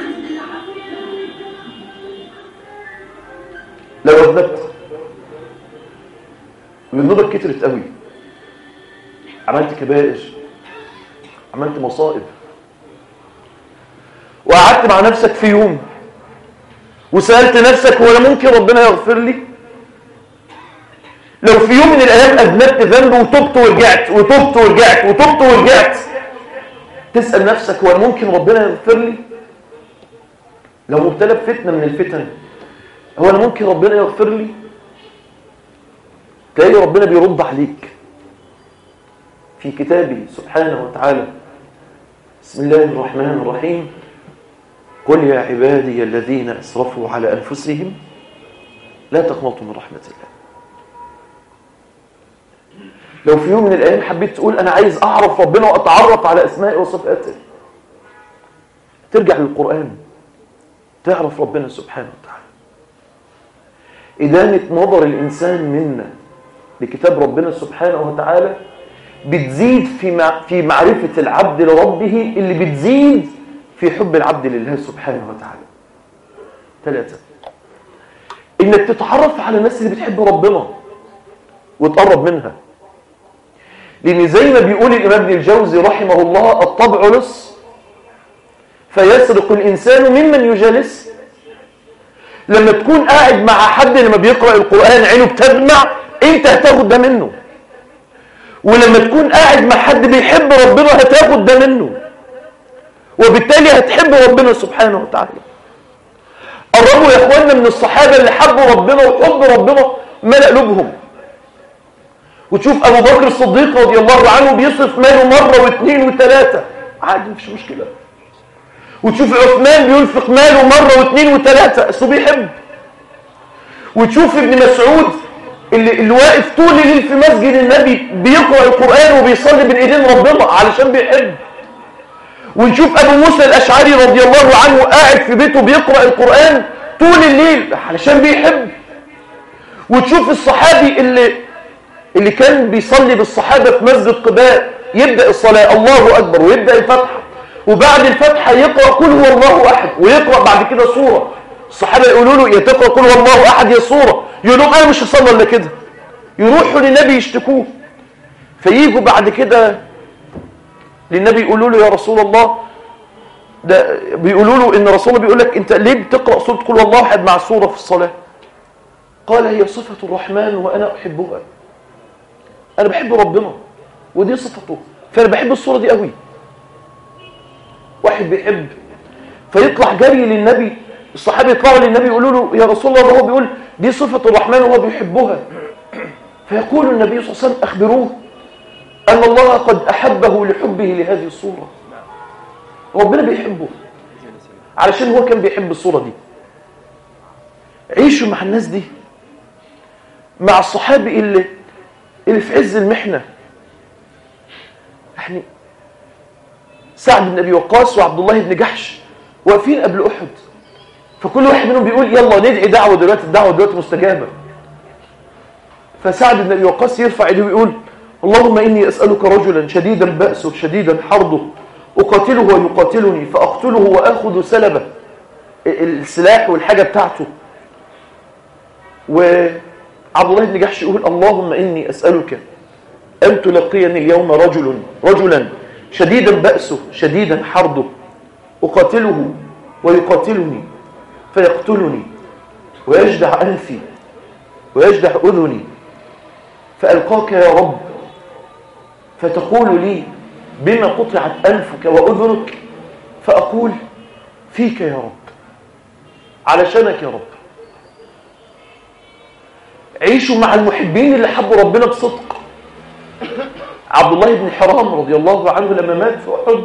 لو أذنبت ذنوبك كترت قوي عملت كبائر عملت مصائب وقعدت مع نفسك في يوم وسألت نفسك هو انا ممكن ربنا يغفر لي لو في يوم من الايام اذنبت ذنب وتبت ورجعت وتبت ورجعت وتبت ورجعت تسأل نفسك هو انا ممكن ربنا يغفر لي لو مبتلى بفتنة من الفتن هو انا ممكن ربنا يغفر لي تلاقي ربنا بيرد عليك في كتابه سبحانه وتعالى بسم الله الرحمن الرحيم قل يا عبادي الذين اسرفوا على انفسهم لا تقنطوا من رحمه الله لو في يوم من الايام حبيت تقول انا عايز اعرف ربنا واتعرف على اسمائه وصفاته ترجع للقران تعرف ربنا سبحانه وتعالى إدانة نظر الإنسان منا لكتاب ربنا سبحانه وتعالى بتزيد في في معرفة العبد لربه اللي بتزيد في حب العبد لله سبحانه وتعالى ثلاثة إنك تتعرف على الناس اللي بتحب ربنا وتقرب منها لأن زي ما بيقول الإمام ابن الجوزي رحمه الله الطبع لص فيسرق الإنسان ممن يجالس لما تكون قاعد مع حد لما بيقرأ القرآن عينه بتدمع انت هتاخد ده منه ولما تكون قاعد مع حد بيحب ربنا هتاخد ده منه وبالتالي هتحب ربنا سبحانه وتعالى قربوا يا اخواننا من الصحابة اللي حبوا ربنا وحب ربنا ملأ قلوبهم وتشوف ابو بكر الصديق رضي الله عنه بيصرف ماله مرة واثنين وثلاثة عادي مفيش مشكلة وتشوف عثمان بينفق ماله مرة واثنين وثلاثة اصله بيحب وتشوف ابن مسعود اللي, اللي واقف طول الليل في مسجد النبي بيقرأ القرآن وبيصلي بين ايدين ربنا علشان بيحب ونشوف ابو موسى الاشعري رضي الله عنه قاعد في بيته بيقرأ القرآن طول الليل علشان بيحب وتشوف الصحابي اللي اللي كان بيصلي بالصحابة في مسجد قباء يبدأ الصلاة الله أكبر ويبدأ الفتحة وبعد الفتحة يقرأ كل هو الله أحد ويقرأ بعد كده سورة الصحابة يقولوا له يا تقرأ كل هو الله أحد يا سورة يقول لهم أنا مش هصلي إلا كده يروحوا للنبي يشتكوه فييجوا بعد كده للنبي يقولوا له يا رسول الله ده بيقولوا له ان رسول الله بيقول لك انت ليه بتقرا سوره كل الله احد مع السوره في الصلاه قال هي صفه الرحمن وانا احبها انا بحب ربنا ودي صفته فانا بحب الصوره دي قوي واحد بيحب فيطلع جري للنبي الصحابه يطلعوا للنبي يقولوا له يا رسول الله ده هو بيقول دي صفه الرحمن وهو بيحبها فيقول النبي صلى الله عليه وسلم اخبروه ان الله قد احبه لحبه لهذه الصوره ربنا بيحبه علشان هو كان بيحب الصوره دي عيشوا مع الناس دي مع الصحابي اللي اللي في عز المحنه يعني سعد بن ابي وقاص وعبد الله بن جحش واقفين قبل احد فكل واحد منهم بيقول يلا ندعي دعوه دلوقتي الدعوه دلوقتي مستجابه فسعد بن ابي وقاص يرفع ايده ويقول اللهم اني اسالك رجلا شديدا باسه شديدا حربه اقاتله ويقاتلني فاقتله واخذ سلبه السلاح والحاجه بتاعته وعبد الله بن جحش يقول اللهم اني اسالك أن تلقيني اليوم رجل رجلا شديدا بأسه شديدا حرده أقاتله ويقاتلني فيقتلني ويجدع أنفي ويجدع أذني فألقاك يا رب فتقول لي بما قطعت أنفك وأذنك فأقول فيك يا رب علشانك يا رب عيشوا مع المحبين اللي حبوا ربنا بصدق عبد الله بن حرام رضي الله عنه لما مات في أحد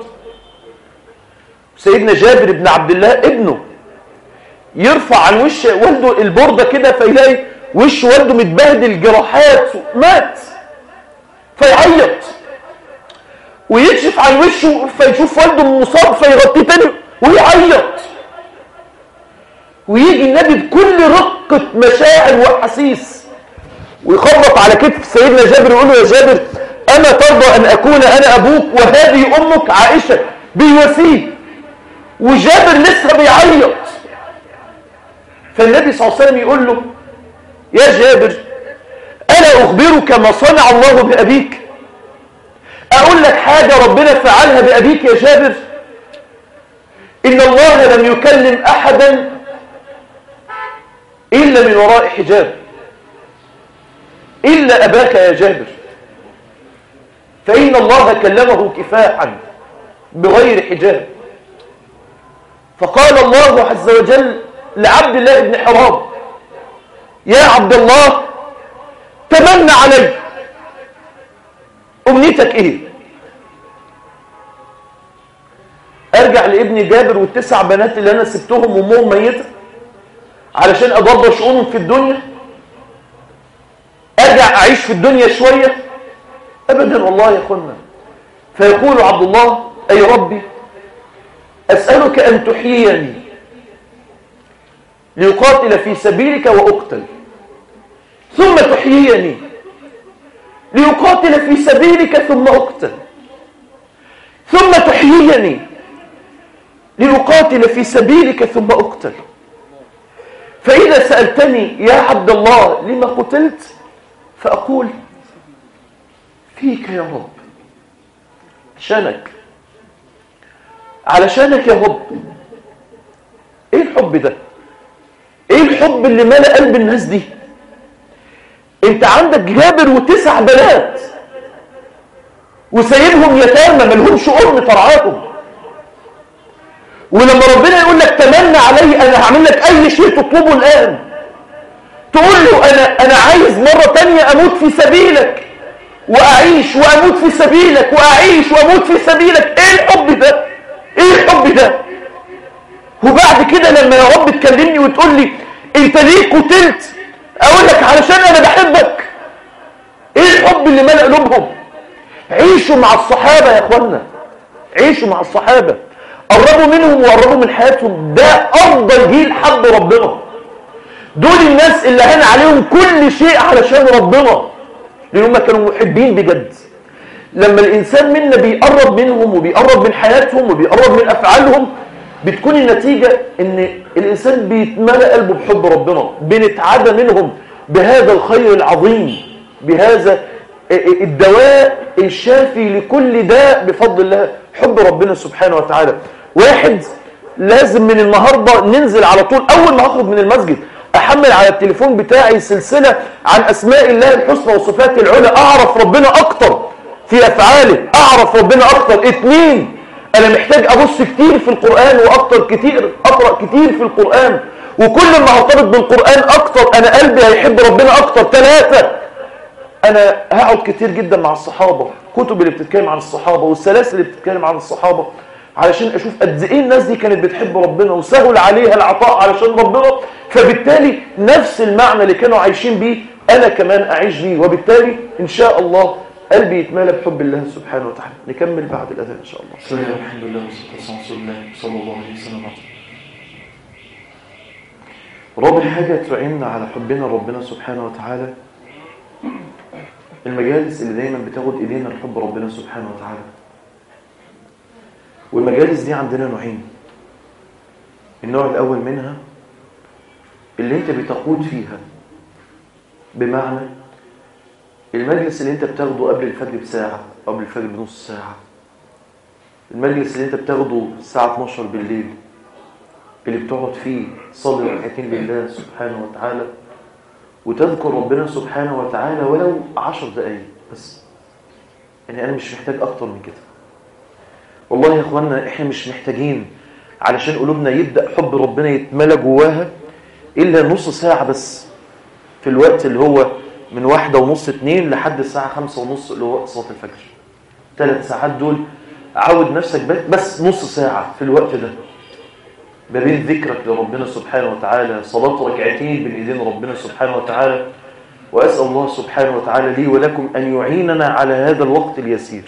سيدنا جابر بن عبد الله ابنه يرفع عن وش والده البردة كده فيلاقي وش والده متبهدل جراحات مات فيعيط ويكشف عن وشه فيشوف والده مصاب فيغطيه تاني ويعيط ويجي النبي بكل رقة مشاعر وأحاسيس ويخبط على كتف سيدنا جابر يقول له يا جابر أما ترضى أن أكون أنا أبوك وهذه أمك عائشة بيواسيه وجابر لسه بيعيط فالنبي صلى الله عليه وسلم يقول له يا جابر ألا أخبرك ما صنع الله بأبيك أقول لك حاجة ربنا فعلها بأبيك يا جابر إن الله لم يكلم أحدا إلا من وراء حجاب إلا أباك يا جابر فإن الله كلمه كفاحا بغير حجاب فقال الله عز وجل لعبد الله بن حرام يا عبد الله تمنى علي أمنيتك إيه أرجع لابني جابر والتسع بنات اللي أنا سبتهم وأمهم ميتة علشان أدبر شؤونهم في الدنيا أرجع أعيش في الدنيا شوية أبدا والله يا أخوانا فيقول عبد الله أي ربي أسألك أن تحييني ليقاتل في سبيلك وأقتل ثم تحييني ليقاتل في سبيلك ثم أقتل ثم تحييني ليقاتل في سبيلك ثم أقتل فإذا سألتني يا عبد الله لما قتلت فأقول فيك يا رب عشانك علشانك يا رب ايه الحب ده ايه الحب اللي ملأ قلب الناس دي انت عندك جابر وتسع بنات وسايبهم يتامى ملهمش ام ترعاهم ولما ربنا يقول لك تمنى علي انا هعمل لك اي شيء تطلبه الان تقول له انا انا عايز مره تانية اموت في سبيلك واعيش واموت في سبيلك واعيش واموت في سبيلك ايه الحب ده ايه الحب ده وبعد كده لما يا رب تكلمني وتقول لي انت ليه قتلت اقول لك علشان انا بحبك ايه الحب اللي ملأ قلوبهم عيشوا مع الصحابة يا اخوانا عيشوا مع الصحابة قربوا منهم وقربوا من حياتهم ده افضل جيل حب ربنا دول الناس اللي هان عليهم كل شيء علشان ربنا لان هم كانوا محبين بجد لما الانسان منا بيقرب منهم وبيقرب من حياتهم وبيقرب من افعالهم بتكون النتيجة ان الانسان بيتملأ قلبه بحب ربنا بنتعدى منهم بهذا الخير العظيم بهذا الدواء الشافي لكل داء بفضل الله حب ربنا سبحانه وتعالى واحد لازم من النهاردة ننزل على طول اول ما اخرج من المسجد احمل على التليفون بتاعي سلسلة عن اسماء الله الحسنى وصفات العلى اعرف ربنا اكتر في افعاله اعرف ربنا اكتر اتنين انا محتاج ابص كتير في القرآن واكتر كتير اقرأ كتير في القرآن وكل ما ارتبط بالقرآن اكتر انا قلبي هيحب ربنا اكتر ثلاثة انا هقعد كتير جدا مع الصحابة كتب اللي بتتكلم عن الصحابة والسلاسل اللي بتتكلم عن الصحابة علشان اشوف قد ايه الناس دي كانت بتحب ربنا وسهل عليها العطاء علشان ربنا فبالتالي نفس المعنى اللي كانوا عايشين بيه انا كمان اعيش بيه وبالتالي ان شاء الله قلبي يتملى بحب الله سبحانه وتعالى نكمل بعد الاذان ان شاء الله بسم الله والحمد لله والصلاه والسلام على رسول الله صلى الله عليه وسلم رابع حاجة تعيننا على حبنا ربنا سبحانه وتعالى المجالس اللي دايما بتاخد ايدينا لحب ربنا سبحانه وتعالى والمجالس دي عندنا نوعين النوع الاول منها اللي انت بتقود فيها بمعنى المجلس اللي انت بتاخده قبل الفجر بساعة قبل الفجر بنص ساعة المجلس اللي انت بتاخده الساعة 12 بالليل اللي بتقعد فيه تصلي ركعتين لله سبحانه وتعالى وتذكر ربنا سبحانه وتعالى ولو عشر دقايق بس يعني انا مش محتاج اكتر من كده والله يا اخوانا احنا مش محتاجين علشان قلوبنا يبدأ حب ربنا يتملى جواها الا نص ساعة بس في الوقت اللي هو من واحدة ونص اتنين لحد الساعة خمسة ونص اللي هو وقت صلاة الفجر ثلاث ساعات دول عود نفسك بس نص ساعة في الوقت ده ما بين ذكرك لربنا سبحانه وتعالى صلاة ركعتين بين ايدين ربنا سبحانه وتعالى وأسأل الله سبحانه وتعالى لي ولكم أن يعيننا على هذا الوقت اليسير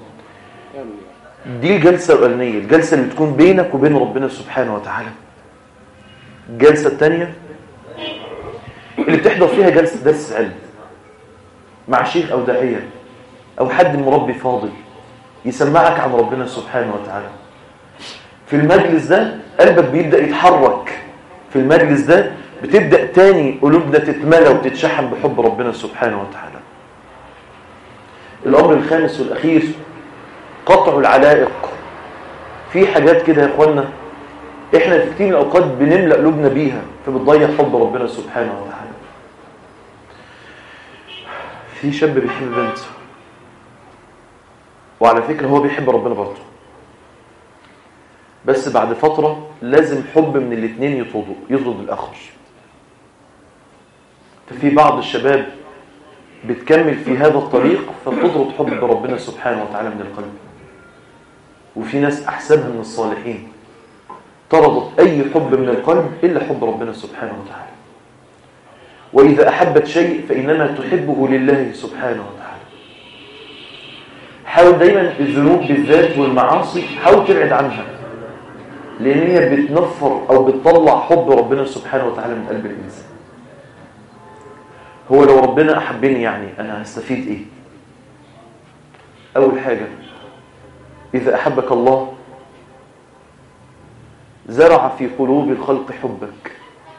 دي الجلسة الأولانية الجلسة اللي بتكون بينك وبين ربنا سبحانه وتعالى الجلسة الثانية اللي بتحضر فيها جلسة درس علم مع شيخ أو داعية أو حد مربي فاضل يسمعك عن ربنا سبحانه وتعالى في المجلس ده قلبك بيبدأ يتحرك في المجلس ده بتبدأ تاني قلوبنا تتملى وتتشحن بحب ربنا سبحانه وتعالى الأمر الخامس والأخير قطع العلائق في حاجات كده يا اخوانا احنا في كتير من الاوقات بنملا قلوبنا بيها فبتضيع حب ربنا سبحانه وتعالى في شاب بيحب بنت وعلى فكره هو بيحب ربنا برضه بس بعد فتره لازم حب من الاثنين يطردوا يطرد الاخر ففي بعض الشباب بتكمل في هذا الطريق فتطرد حب ربنا سبحانه وتعالى من القلب وفي ناس أحسبها من الصالحين طردت أي حب من القلب إلا حب ربنا سبحانه وتعالى وإذا أحبت شيء فإنما تحبه لله سبحانه وتعالى حاول دايما الذنوب بالذات والمعاصي حاول تبعد عنها لأن هي بتنفر أو بتطلع حب ربنا سبحانه وتعالى من قلب الإنسان هو لو ربنا أحبني يعني أنا هستفيد إيه أول حاجة إذا أحبك الله زرع في قلوب الخلق حبك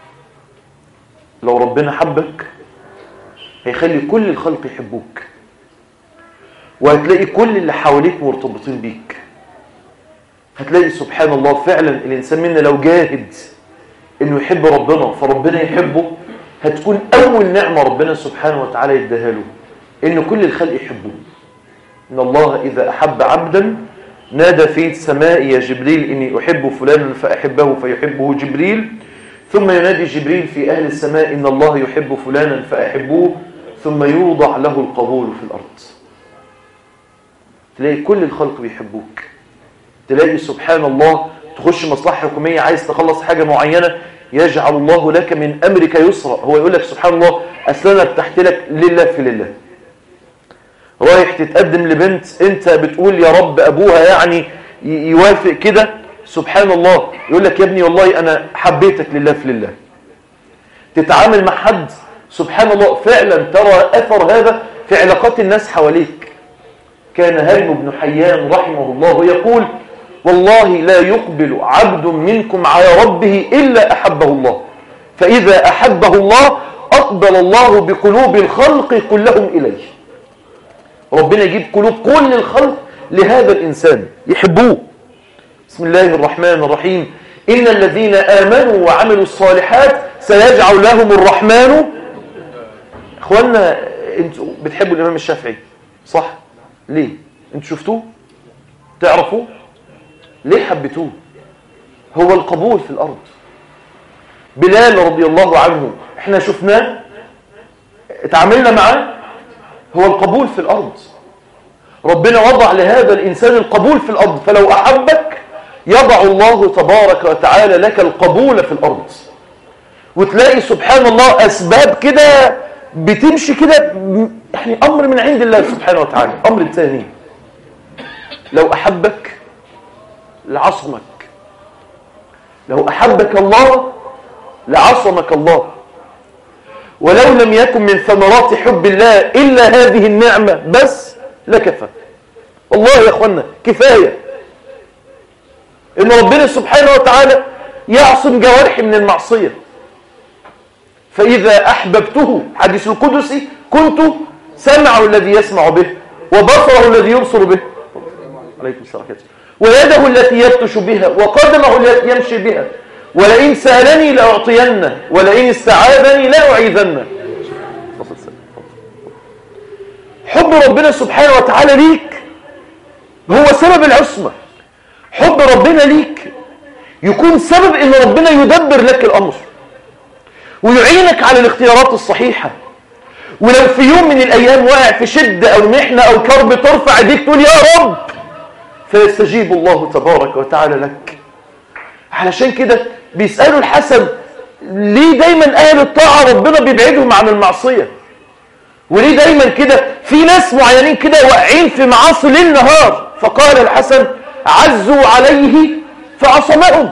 لو ربنا حبك هيخلي كل الخلق يحبوك وهتلاقي كل اللي حواليك مرتبطين بيك هتلاقي سبحان الله فعلا الإنسان منا لو جاهد إنه يحب ربنا فربنا يحبه هتكون أول نعمة ربنا سبحانه وتعالى يديها له إن كل الخلق يحبوه إن الله إذا أحب عبدا نادى في السماء يا جبريل إني أحب فلانا فأحبه فيحبه جبريل ثم ينادي جبريل في أهل السماء إن الله يحب فلانا فأحبوه ثم يوضع له القبول في الأرض تلاقي كل الخلق بيحبوك تلاقي سبحان الله تخش مصلحة حكومية عايز تخلص حاجة معينة يجعل الله لك من أمرك يسرا هو يقول لك سبحان الله أصلا أنا فتحت لك لله في لله رايح تتقدم لبنت انت بتقول يا رب ابوها يعني يوافق كده سبحان الله يقول لك يا ابني والله انا حبيتك لله في لله تتعامل مع حد سبحان الله فعلا ترى اثر هذا في علاقات الناس حواليك كان هرم بن حيان رحمه الله يقول والله لا يقبل عبد منكم على ربه إلا أحبه الله فإذا أحبه الله أقبل الله بقلوب الخلق كلهم إليه ربنا يجيب قلوب كل الخلق لهذا الإنسان يحبوه بسم الله الرحمن الرحيم إن الذين آمنوا وعملوا الصالحات سيجعل لهم الرحمن أخوانا انتوا بتحبوا الإمام الشافعي صح ليه انتوا شفتوه تعرفوه ليه حبيتوه هو القبول في الأرض بلال رضي الله عنه احنا شفناه اتعاملنا معاه هو القبول في الأرض ربنا وضع لهذا الإنسان القبول في الأرض فلو أحبك يضع الله تبارك وتعالى لك القبول في الأرض وتلاقي سبحان الله أسباب كده بتمشي كده يعني أمر من عند الله سبحانه وتعالى أمر ثاني لو أحبك لعصمك لو أحبك الله لعصمك الله ولو لم يكن من ثمرات حب الله إلا هذه النعمة بس لكفى والله يا أخوانا كفاية إن ربنا سبحانه وتعالى يعصم جوارحي من المعصية فإذا أحببته حديث القدسي كنت سمعه الذي يسمع به وبصره الذي يبصر به عليكم السلام عليكم. ويده التي يبطش بها وقدمه التي يمشي بها ولئن سألني لأعطينه ولئن استعاذني لأعيذنه حب ربنا سبحانه وتعالى ليك هو سبب العصمة حب ربنا ليك يكون سبب ان ربنا يدبر لك الامر ويعينك على الاختيارات الصحيحة ولو في يوم من الايام واقع في شدة او محنة او كرب ترفع ايديك تقول يا رب فيستجيب الله تبارك وتعالى لك علشان كده بيسألوا الحسن ليه دايما اهل الطاعة ربنا بيبعدهم عن المعصية وليه دايما كده في ناس معينين كده واقعين في معاصي ليل نهار فقال الحسن عزوا عليه فعصمهم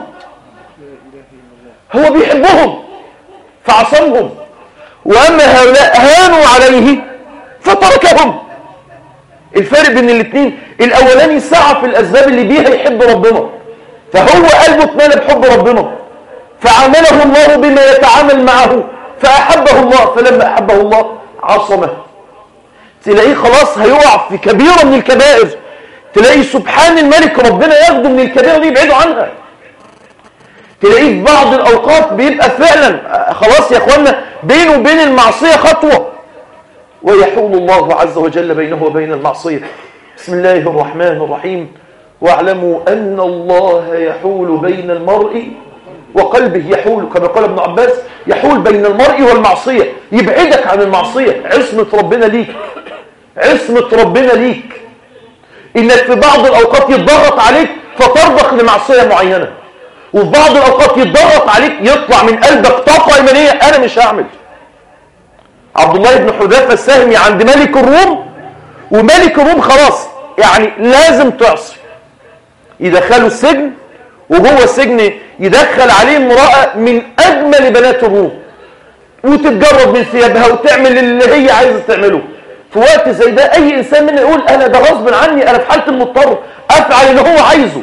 هو بيحبهم فعصمهم واما هؤلاء هانوا عليه فتركهم الفرق بين الاثنين الاولاني سعى في الاسباب اللي بيها يحب ربنا فهو قلبه اتملى بحب ربنا فعامله الله بما يتعامل معه فاحبه الله فلما احبه الله عصمه تلاقيه خلاص هيقع في كبيره من الكبائر تلاقي سبحان الملك ربنا ياخده من الكبيره دي يبعده عنها تلاقيه في بعض الاوقات بيبقى فعلا خلاص يا اخوانا بينه وبين المعصيه خطوه ويحول الله عز وجل بينه وبين المعصيه بسم الله الرحمن الرحيم واعلموا ان الله يحول بين المرء وقلبه يحول كما قال ابن عباس يحول بين المرء والمعصيه يبعدك عن المعصيه عصمه ربنا ليك عصمه ربنا ليك انك في بعض الاوقات يتضغط عليك فترضخ لمعصيه معينه وفي بعض الاوقات يتضغط عليك يطلع من قلبك طاقه ايمانيه انا مش هعمل عبد الله بن حذافه السهمي عند ملك الروم وملك الروم خلاص يعني لازم تعصي يدخله السجن وجوه السجن يدخل عليه امراه من اجمل بنات الروم وتتجرد من ثيابها وتعمل اللي هي عايزه تعمله في وقت زي ده اي انسان منا يقول انا ده غصب عني انا في حاله المضطر افعل اللي هو عايزه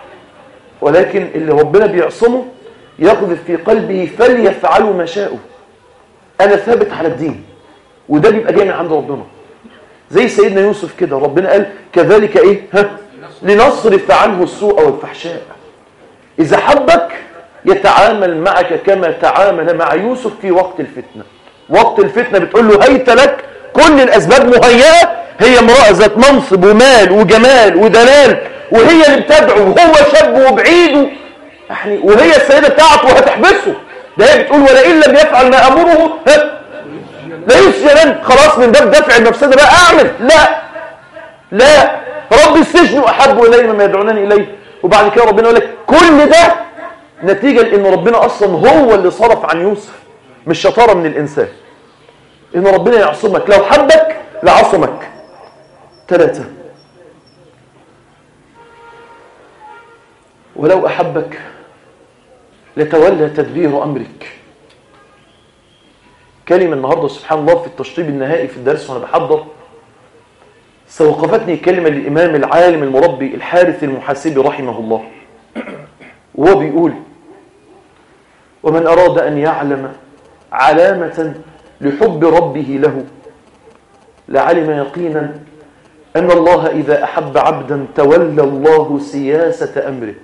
ولكن اللي ربنا بيعصمه يقذف في قلبه فليفعلوا ما شاءوا انا ثابت على الدين وده بيبقى جاي من عند ربنا زي سيدنا يوسف كده ربنا قال كذلك ايه ها لنصرف عنه السوء والفحشاء اذا حبك يتعامل معك كما تعامل مع يوسف في وقت الفتنه وقت الفتنه بتقول له هيت لك كل الاسباب مهيئه هي امراه ذات منصب ومال وجمال ودلال وهي اللي بتدعو وهو شاب وبعيد يعني وهي السيده بتاعته وهتحبسه ده هي بتقول ولئن لم يفعل ما امره ها لا يسجنن خلاص من باب دفع المفسده بقى اعمل لا لا رب السجن احب الي مما يدعونني اليه وبعد كده ربنا يقول لك كل ده نتيجه لان ربنا اصلا هو اللي صرف عن يوسف مش شطاره من الانسان ان ربنا يعصمك لو حبك لعصمك ثلاثه ولو احبك لتولى تدبير امرك كلمه النهارده سبحان الله في التشطيب النهائي في الدرس وانا بحضر استوقفتني كلمه للامام العالم المربي الحارث المحاسبي رحمه الله وهو بيقول ومن اراد ان يعلم علامه لحب ربه له لعلم يقينا ان الله اذا احب عبدا تولى الله سياسه امره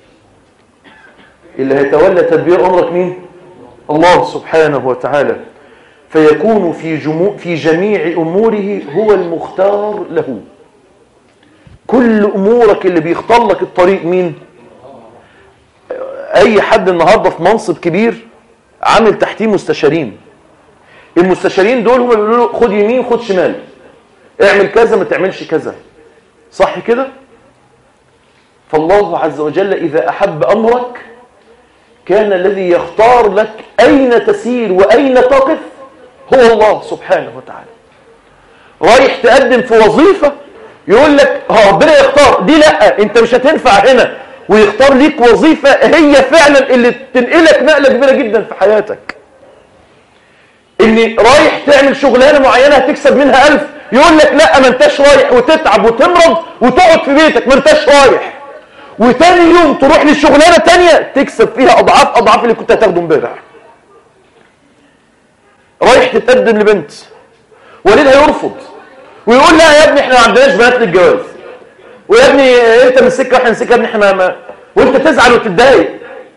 اللي هيتولى تدبير امرك مين الله سبحانه وتعالى فيكون في جمو في جميع اموره هو المختار له كل امورك اللي بيختار لك الطريق مين اي حد النهارده في منصب كبير عامل تحتيه مستشارين المستشارين دول هم بيقولوا له خد يمين خد شمال اعمل كذا ما تعملش كذا صح كده فالله عز وجل اذا احب امرك كان الذي يختار لك أين تسير وأين تقف هو الله سبحانه وتعالى رايح تقدم في وظيفة يقول لك ربنا يختار دي لا انت مش هتنفع هنا ويختار ليك وظيفة هي فعلا اللي تنقلك نقلة كبيرة جدا في حياتك ان رايح تعمل شغلانة معينة هتكسب منها ألف يقول لك لا ما انتش رايح وتتعب وتمرض وتقعد في بيتك ما انتش رايح وتاني يوم تروح لشغلانه تانية تكسب فيها اضعاف اضعاف اللي كنت هتاخده امبارح رايح تتقدم لبنت والدها يرفض ويقول لا يا ابني احنا ما عندناش بنات للجواز ويا ابني انت من السكه واحنا من السكه يا ابني احنا ما وانت تزعل وتتضايق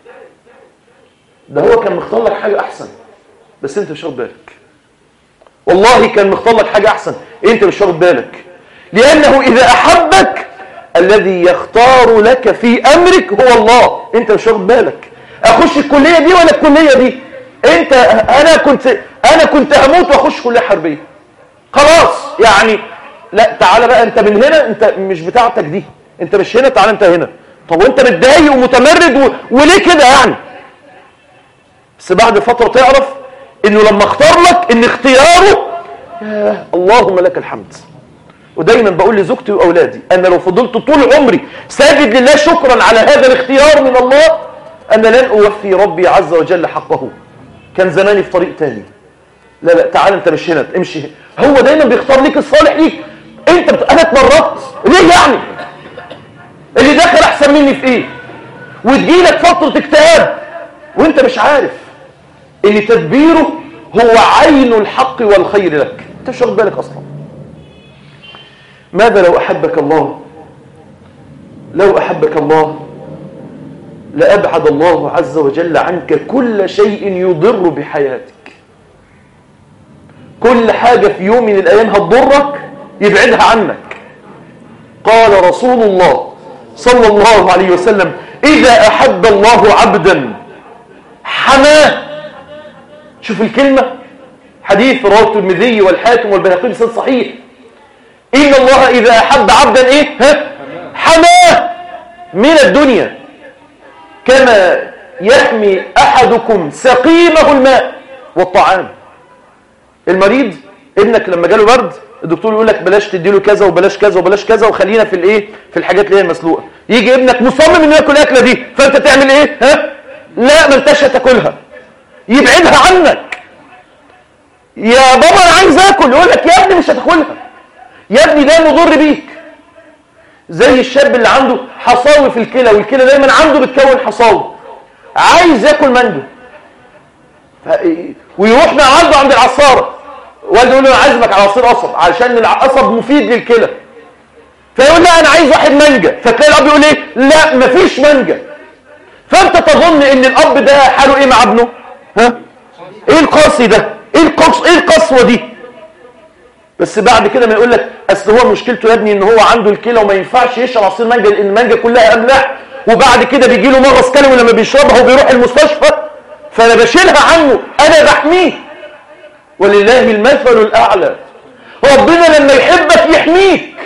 ده هو كان مختار لك حاجه احسن بس انت مش واخد بالك والله كان مختار لك حاجه احسن انت مش واخد بالك لانه اذا احبك الذي يختار لك في امرك هو الله انت مش واخد بالك اخش الكليه دي ولا الكليه دي انت انا كنت انا كنت هموت واخش كليه حربيه خلاص يعني لا تعالى بقى انت من هنا انت مش بتاعتك دي انت مش هنا تعالى انت هنا طب وانت متضايق ومتمرد و... وليه كده يعني بس بعد فتره تعرف انه لما اختار لك ان اختياره ياه اللهم لك الحمد ودايما بقول لزوجتي واولادي انا لو فضلت طول عمري ساجد لله شكرا على هذا الاختيار من الله انا لن اوفي ربي عز وجل حقه كان زماني في طريق تاني لا لا تعال انت مش هنا امشي هنا. هو دايما بيختار ليك الصالح ليك انت بت... انا اتمرضت ليه يعني اللي داخل احسن مني في ايه وتجيلك فتره اكتئاب وانت مش عارف ان تدبيره هو عين الحق والخير لك انت مش واخد بالك اصلا ماذا لو احبك الله لو احبك الله لابعد الله عز وجل عنك كل شيء يضر بحياتك كل حاجه في يوم من الايام هتضرك يبعدها عنك قال رسول الله صلى الله عليه وسلم اذا احب الله عبدا حماه شوف الكلمة حديث رواه الترمذي والحاكم والبيهقي بسند صحيح إن الله إذا أحب عبدا إيه ها حماه من الدنيا كما يحمي أحدكم سقيمه الماء والطعام المريض ابنك لما جاله برد الدكتور يقول لك بلاش تديله كذا وبلاش كذا وبلاش كذا وخلينا في الايه في الحاجات اللي هي المسلوقه يجي ابنك مصمم انه ياكل الاكله دي فانت تعمل ايه ها لا ما انتش هتاكلها يبعدها عنك يا بابا انا عايز اكل يقول لك يا ابني مش هتاكلها يا ابني ده مضر بيك زي الشاب اللي عنده حصاوي في الكلى والكلى دايما عنده بتكون حصاوي عايز ياكل مانجو ف... ويروح مع والده عند العصاره والده يقول له انا عايزك على عصير قصب علشان القصب مفيد للكلى فيقول لا انا عايز واحد مانجا فتلاقي الاب يقول ايه لا مفيش مانجا فانت تظن ان الاب ده حاله ايه مع ابنه ها ايه القاسي ده ايه القص ايه القسوه دي بس بعد كده ما يقول لك اصل هو مشكلته يا ابني ان هو عنده الكلى وما ينفعش يشرب عصير مانجا لان المانجا كلها املاح وبعد كده بيجي له مغص كلوي لما بيشربها وبيروح المستشفى فانا بشيلها عنه انا بحميه ولله المثل الاعلى ربنا لما يحبك يحميك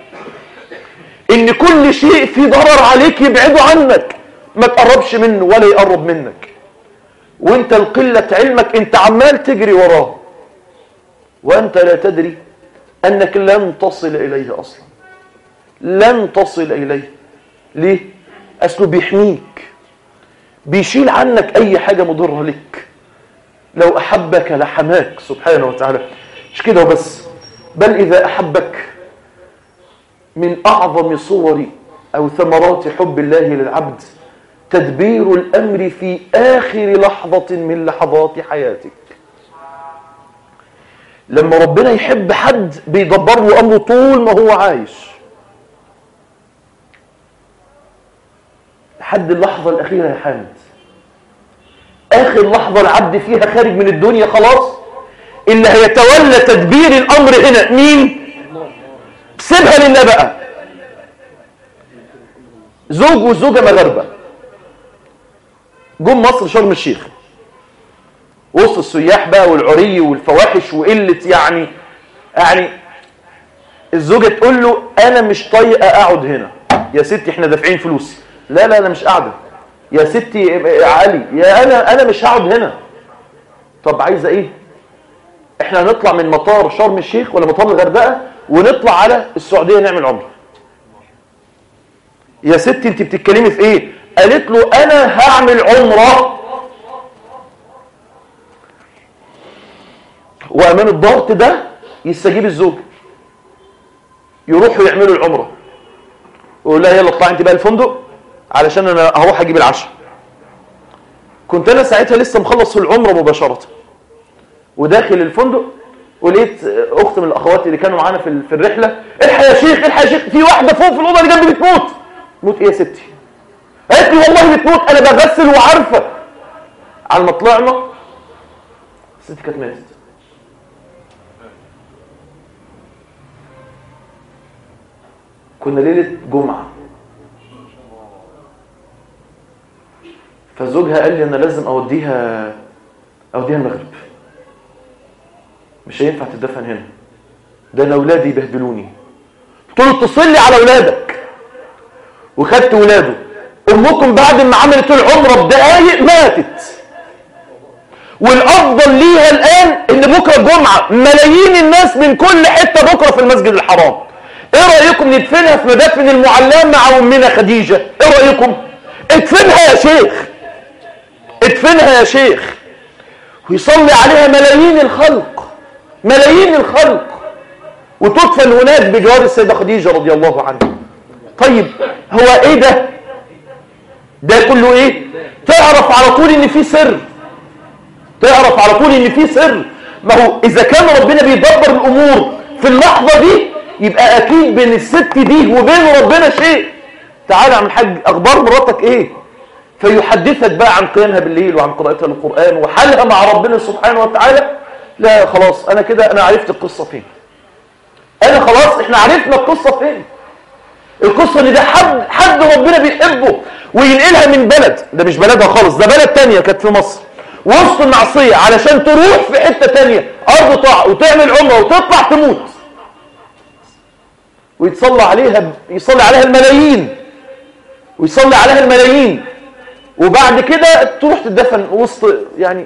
ان كل شيء فيه ضرر عليك يبعده عنك ما تقربش منه ولا يقرب منك وانت القلة علمك انت عمال تجري وراه وانت لا تدري انك لن تصل اليه اصلا لن تصل اليه ليه اصله بيحميك بيشيل عنك اي حاجة مضرة لك لو احبك لحماك سبحانه وتعالى مش كده وبس بل اذا احبك من اعظم صور او ثمرات حب الله للعبد تدبير الأمر في آخر لحظة من لحظات حياتك لما ربنا يحب حد بيدبر له أمره طول ما هو عايش لحد اللحظة الأخيرة يا حامد آخر لحظة العبد فيها خارج من الدنيا خلاص اللي هيتولى تدبير الأمر هنا مين؟ سيبها لله بقى زوج وزوجة مغاربة جم مصر شرم الشيخ وسط السياح بقى والعري والفواحش وقلة يعني يعني الزوجة تقول له أنا مش طايقة أقعد هنا يا ستي احنا دافعين فلوس لا لا أنا مش قاعدة يا ستي يا علي يا أنا أنا مش هقعد هنا طب عايزة إيه؟ احنا هنطلع من مطار شرم الشيخ ولا مطار الغردقة ونطلع على السعودية نعمل عمرة يا ستي انت بتتكلمي في ايه قالت له انا هعمل عمرة وامان الضغط ده يستجيب الزوج يروحوا يعملوا العمرة ويقول لها يلا اطلعي انت بقى الفندق علشان انا هروح اجيب العشاء كنت انا ساعتها لسه مخلص في العمرة مباشرة وداخل الفندق ولقيت اخت من الاخوات اللي كانوا معانا في في الرحله الحق يا شيخ الحق يا شيخ في واحده فوق في الاوضه اللي جنبي بتموت تموت ايه يا ستي قالت لي والله بتموت انا بغسل وعارفه على ما طلعنا الست كانت ماتت كنا ليله جمعه فزوجها قال لي انا لازم اوديها اوديها المغرب مش هينفع تدفن هنا ده انا اولادي يبهدلوني قلت له اتصل لي على اولادك وخدت ولاده امكم بعد ما عملت العمره بدقايق ماتت والافضل ليها الان ان بكره الجمعه ملايين الناس من كل حته بكره في المسجد الحرام ايه رايكم ندفنها في مدافن المعلم مع امنا خديجه ايه رايكم ادفنها يا شيخ ادفنها يا شيخ ويصلي عليها ملايين الخلق ملايين الخلق وتدفن هناك بجوار السيدة خديجة رضي الله عنها طيب هو ايه ده ده كله ايه تعرف على طول ان في سر تعرف على طول ان في سر ما هو اذا كان ربنا بيدبر الامور في اللحظة دي يبقى اكيد بين الست دي وبين ربنا شيء تعالى عم الحاج اخبار مراتك ايه فيحدثك بقى عن قيامها بالليل وعن قراءتها للقرآن وحالها مع ربنا سبحانه وتعالى لا خلاص انا كده انا عرفت القصة فين انا خلاص احنا عرفنا القصة فين القصة ان ده حد حد ربنا بيحبه وينقلها من بلد ده مش بلدها خالص ده بلد تانية كانت في مصر وسط المعصية علشان تروح في حتة تانية ارض طاعة وتعمل عمرة وتطلع تموت ويتصلى عليها يصلي عليها الملايين ويصلي عليها الملايين وبعد كده تروح تدفن وسط يعني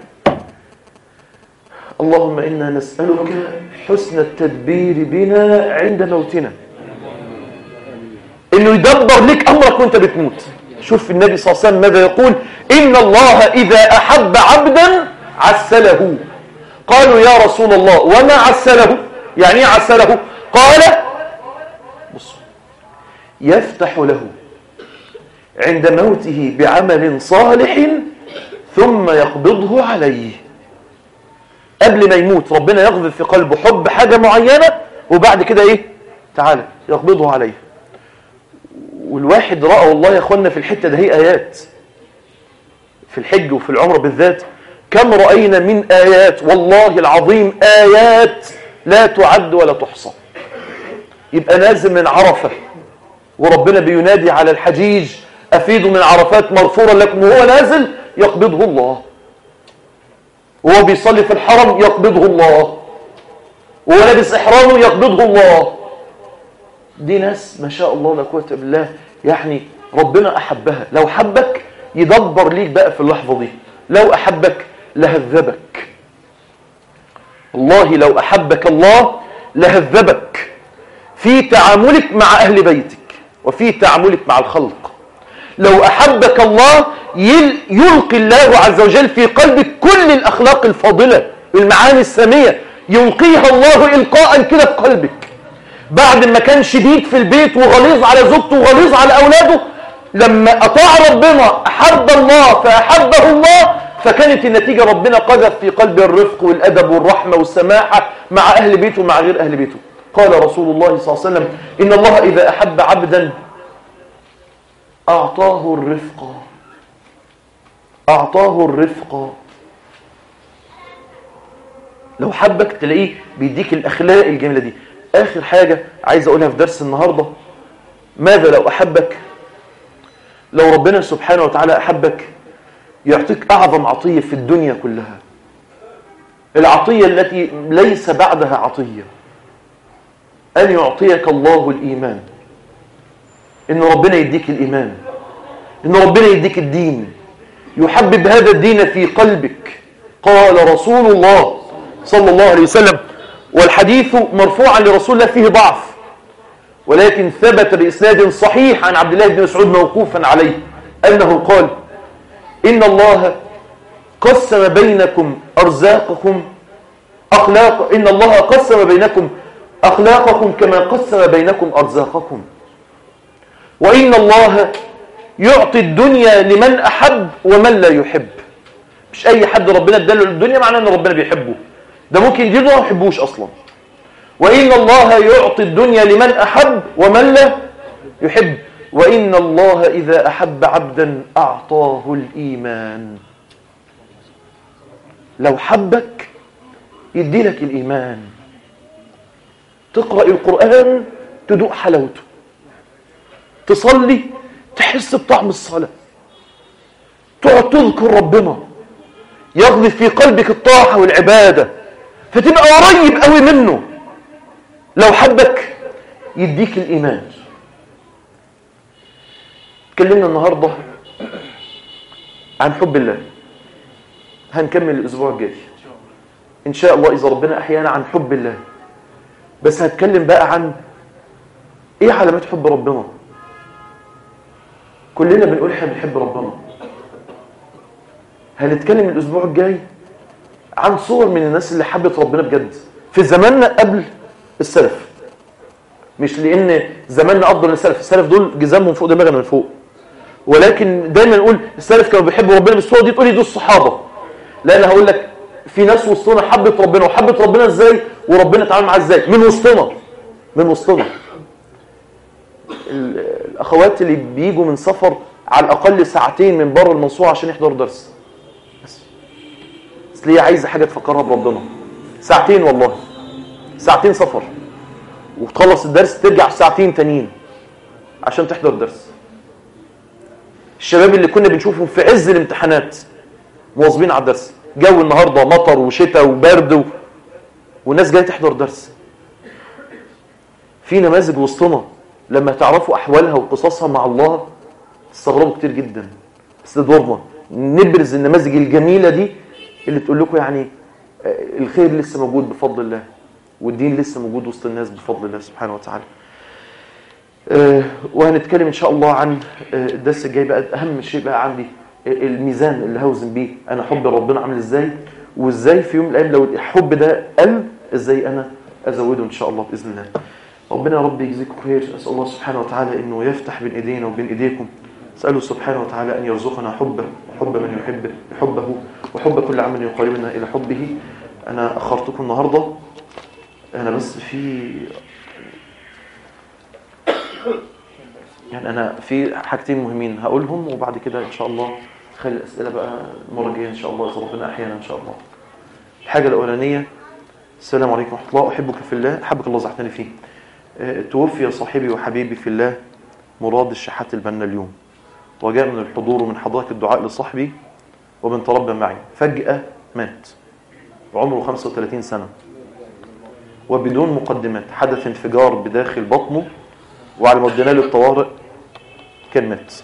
اللهم إنا نسألك حسن التدبير بنا عند موتنا إنه يدبر لك أمرك وانت بتموت شوف النبي صلى الله عليه وسلم ماذا يقول إن الله إذا أحب عبدا عسله قالوا يا رسول الله وما عسله يعني ايه عسله قال بص يفتح له عند موته بعمل صالح ثم يقبضه عليه قبل ما يموت ربنا يقذف في قلبه حب حاجة معينة وبعد كده ايه تعالى يقبضه عليه والواحد رأى والله يا اخوانا في الحتة ده هي آيات في الحج وفي العمرة بالذات كم رأينا من آيات والله العظيم آيات لا تعد ولا تحصى يبقى نازل من عرفة وربنا بينادي على الحجيج أفيدوا من عرفات مغفورا لكم وهو نازل يقبضه الله وهو بيصلي في الحرم يقبضه الله وهو لابس إحرامه يقبضه الله دي ناس ما شاء الله لا قوة إلا بالله يعني ربنا أحبها لو حبك يدبر ليك بقى في اللحظة دي لو أحبك لهذبك والله لو أحبك الله لهذبك في تعاملك مع أهل بيتك وفي تعاملك مع الخلق لو أحبك الله يلقي الله عز وجل في قلبك كل الأخلاق الفاضلة المعاني السامية يلقيها الله إلقاء كده في قلبك بعد ما كان شديد في البيت وغليظ على زوجته وغليظ على أولاده لما أطاع ربنا أحب الله فأحبه الله فكانت النتيجة ربنا قذف في قلبه الرفق والأدب والرحمة والسماحة مع أهل بيته ومع غير أهل بيته قال رسول الله صلى الله عليه وسلم إن الله إذا أحب عبدا أعطاه الرفق أعطاه الرفق لو حبك تلاقيه بيديك الأخلاق الجميلة دي آخر حاجة عايز أقولها في درس النهاردة ماذا لو أحبك لو ربنا سبحانه وتعالى أحبك يعطيك أعظم عطية في الدنيا كلها العطية التي ليس بعدها عطية أن يعطيك الله الإيمان إن ربنا يديك الإيمان إن ربنا يديك الدين يحبب هذا الدين في قلبك قال رسول الله صلى الله عليه وسلم والحديث مرفوعا لرسول الله فيه ضعف ولكن ثبت بإسناد صحيح عن عبد الله بن مسعود موقوفا عليه أنه قال إن الله قسم بينكم أرزاقكم أخلاق إن الله قسم بينكم أخلاقكم كما قسم بينكم أرزاقكم وإن الله يعطي الدنيا لمن أحب ومن لا يحب مش أي حد ربنا اداله الدنيا معناه أن ربنا بيحبه ده ممكن يديله ما يحبوش اصلا وان الله يعطي الدنيا لمن احب ومن لا يحب وان الله اذا احب عبدا اعطاه الايمان لو حبك يدي لك الايمان تقرا القران تدوق حلاوته تصلي تحس بطعم الصلاه تقعد تذكر ربنا يغذف في قلبك الطاعة والعبادة فتبقى قريب قوي منه لو حبك يديك الإيمان اتكلمنا النهاردة عن حب الله هنكمل الأسبوع الجاي إن شاء الله إذا ربنا أحيانا عن حب الله بس هتكلم بقى عن إيه علامات حب ربنا كلنا بنقول إحنا بنحب ربنا هنتكلم الاسبوع الجاي عن صور من الناس اللي حبت ربنا بجد في زماننا قبل السلف مش لان زماننا افضل من السلف السلف دول جزامهم فوق دماغنا من فوق ولكن دايما نقول السلف كانوا بيحبوا ربنا بالصوره دي تقولي دول الصحابه لا انا هقول لك في ناس وسطنا حبت ربنا وحبت ربنا ازاي وربنا اتعامل معاها ازاي من وسطنا من وسطنا الاخوات اللي بيجوا من سفر على الاقل ساعتين من بره المنصوره عشان يحضروا درس بس ليه عايزه حاجه تفكرها بربنا ساعتين والله ساعتين سفر وتخلص الدرس ترجع ساعتين تانيين عشان تحضر الدرس الشباب اللي كنا بنشوفهم في عز الامتحانات مواظبين على الدرس جو النهارده مطر وشتاء وبرد و... والناس جايه تحضر درس في نماذج وسطنا لما تعرفوا احوالها وقصصها مع الله تستغربوا كتير جدا بس ده دورنا نبرز النماذج الجميله دي اللي تقول لكم يعني الخير لسه موجود بفضل الله والدين لسه موجود وسط الناس بفضل الله سبحانه وتعالى وهنتكلم ان شاء الله عن الدرس الجاي بقى اهم شيء بقى عندي الميزان اللي هوزن بيه انا حب ربنا عامل ازاي وازاي في يوم من الايام لو الحب ده قل ازاي انا ازوده ان شاء الله باذن الله ربنا يا رب يجزيكم خير اسال الله سبحانه وتعالى انه يفتح بين ايدينا وبين ايديكم اساله سبحانه وتعالى ان يرزقنا حبه وحب من يحبه حبه وحب كل عمل يقربنا الى حبه انا اخرتكم النهارده انا بس في يعني انا في حاجتين مهمين هقولهم وبعد كده ان شاء الله خلي الاسئله بقى المره الجايه ان شاء الله اذا ربنا احيانا ان شاء الله الحاجه الاولانيه السلام عليكم ورحمه الله احبك في الله احبك الله زعتني فيه أه توفي صاحبي وحبيبي في الله مراد الشحات البنا اليوم وجاء من الحضور ومن حضرتك الدعاء لصاحبي ومن تربى معي فجأة مات عمره 35 سنة وبدون مقدمات حدث انفجار بداخل بطنه وعلى ما ودينا له الطوارئ كان مات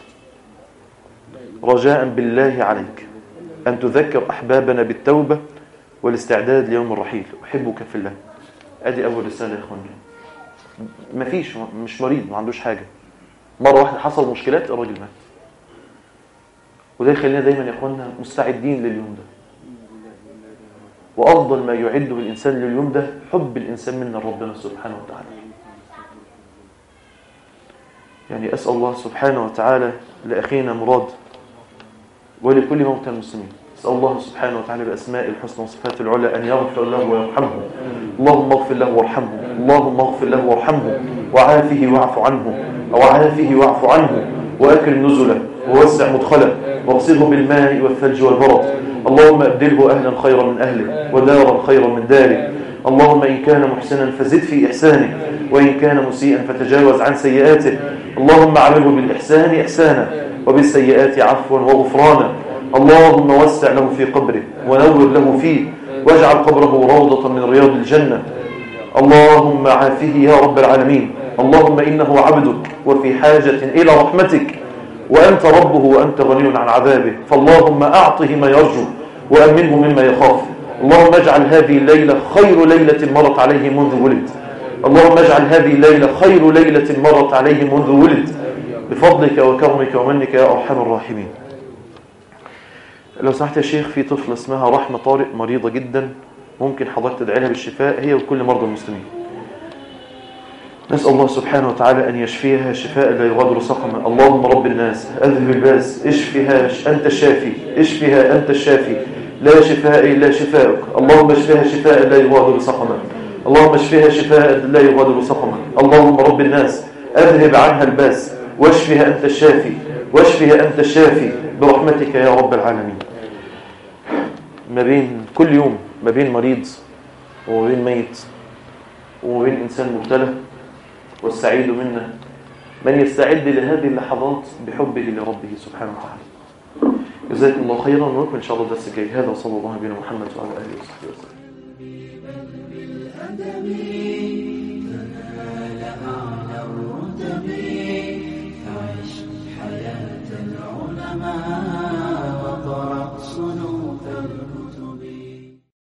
رجاء بالله عليك أن تذكر أحبابنا بالتوبة والاستعداد ليوم الرحيل أحبك في الله أدي أول رسالة يا إخواني مفيش مش مريض ما عندوش حاجة مرة واحدة حصل مشكلات الراجل مات وده يخلينا دايما يا اخوانا مستعدين لليوم ده وافضل ما يعده الانسان لليوم ده حب الانسان منا ربنا سبحانه وتعالى يعني اسال الله سبحانه وتعالى لاخينا مراد ولكل موتى المسلمين اسال الله سبحانه وتعالى باسماء الحسنى وصفات العلى ان يغفر له ويرحمه اللهم اغفر له وارحمه اللهم اغفر له وارحمه وعافه واعف عنه وعافه واعف عنه واكرم نزله ووسع مدخله واغسله بالماء والثلج والبرد اللهم ابدله اهلا خيرا من اهله ودارا خيرا من داره اللهم ان كان محسنا فزد في احسانه وان كان مسيئا فتجاوز عن سيئاته اللهم عامله بالاحسان احسانا وبالسيئات عفوا وغفرانا اللهم وسع له في قبره ونور له فيه واجعل قبره روضة من رياض الجنة اللهم عافه يا رب العالمين اللهم إنه عبدك وفي حاجة إلى رحمتك وأنت ربه وأنت غني عن عذابه فاللهم أعطه ما يرجو وأمنه مما يخاف اللهم اجعل هذه الليلة خير ليلة مرت عليه منذ ولد اللهم اجعل هذه الليلة خير ليلة مرت عليه منذ ولد بفضلك وكرمك ومنك يا أرحم الراحمين لو سمحت يا شيخ في طفلة اسمها رحمة طارق مريضة جدا ممكن حضرتك تدعي لها بالشفاء هي وكل مرضى المسلمين نسأل الله سبحانه وتعالى أن يشفيها شفاء لا يغادر سقما اللهم رب الناس أذهب الباس اشفها أنت الشافي اشفها أنت الشافي لا شفاء إلا شفاءك اللهم اشفها شفاء لا يغادر سقما اللهم اشفها شفاء لا يغادر سقما اللهم رب الناس أذهب عنها الباس واشفها أنت الشافي واشفها أنت الشافي برحمتك يا رب العالمين ما بين كل يوم ما بين مريض وما بين ميت وما بين إنسان مبتلى والسعيد منا من يستعد لهذه اللحظات بحبه لربه سبحانه وتعالى جزاكم الله خيرا ونكمل إن شاء الله الدرس الجاي هذا وصلى الله على نبينا محمد وعلى آله وصحبه وسلم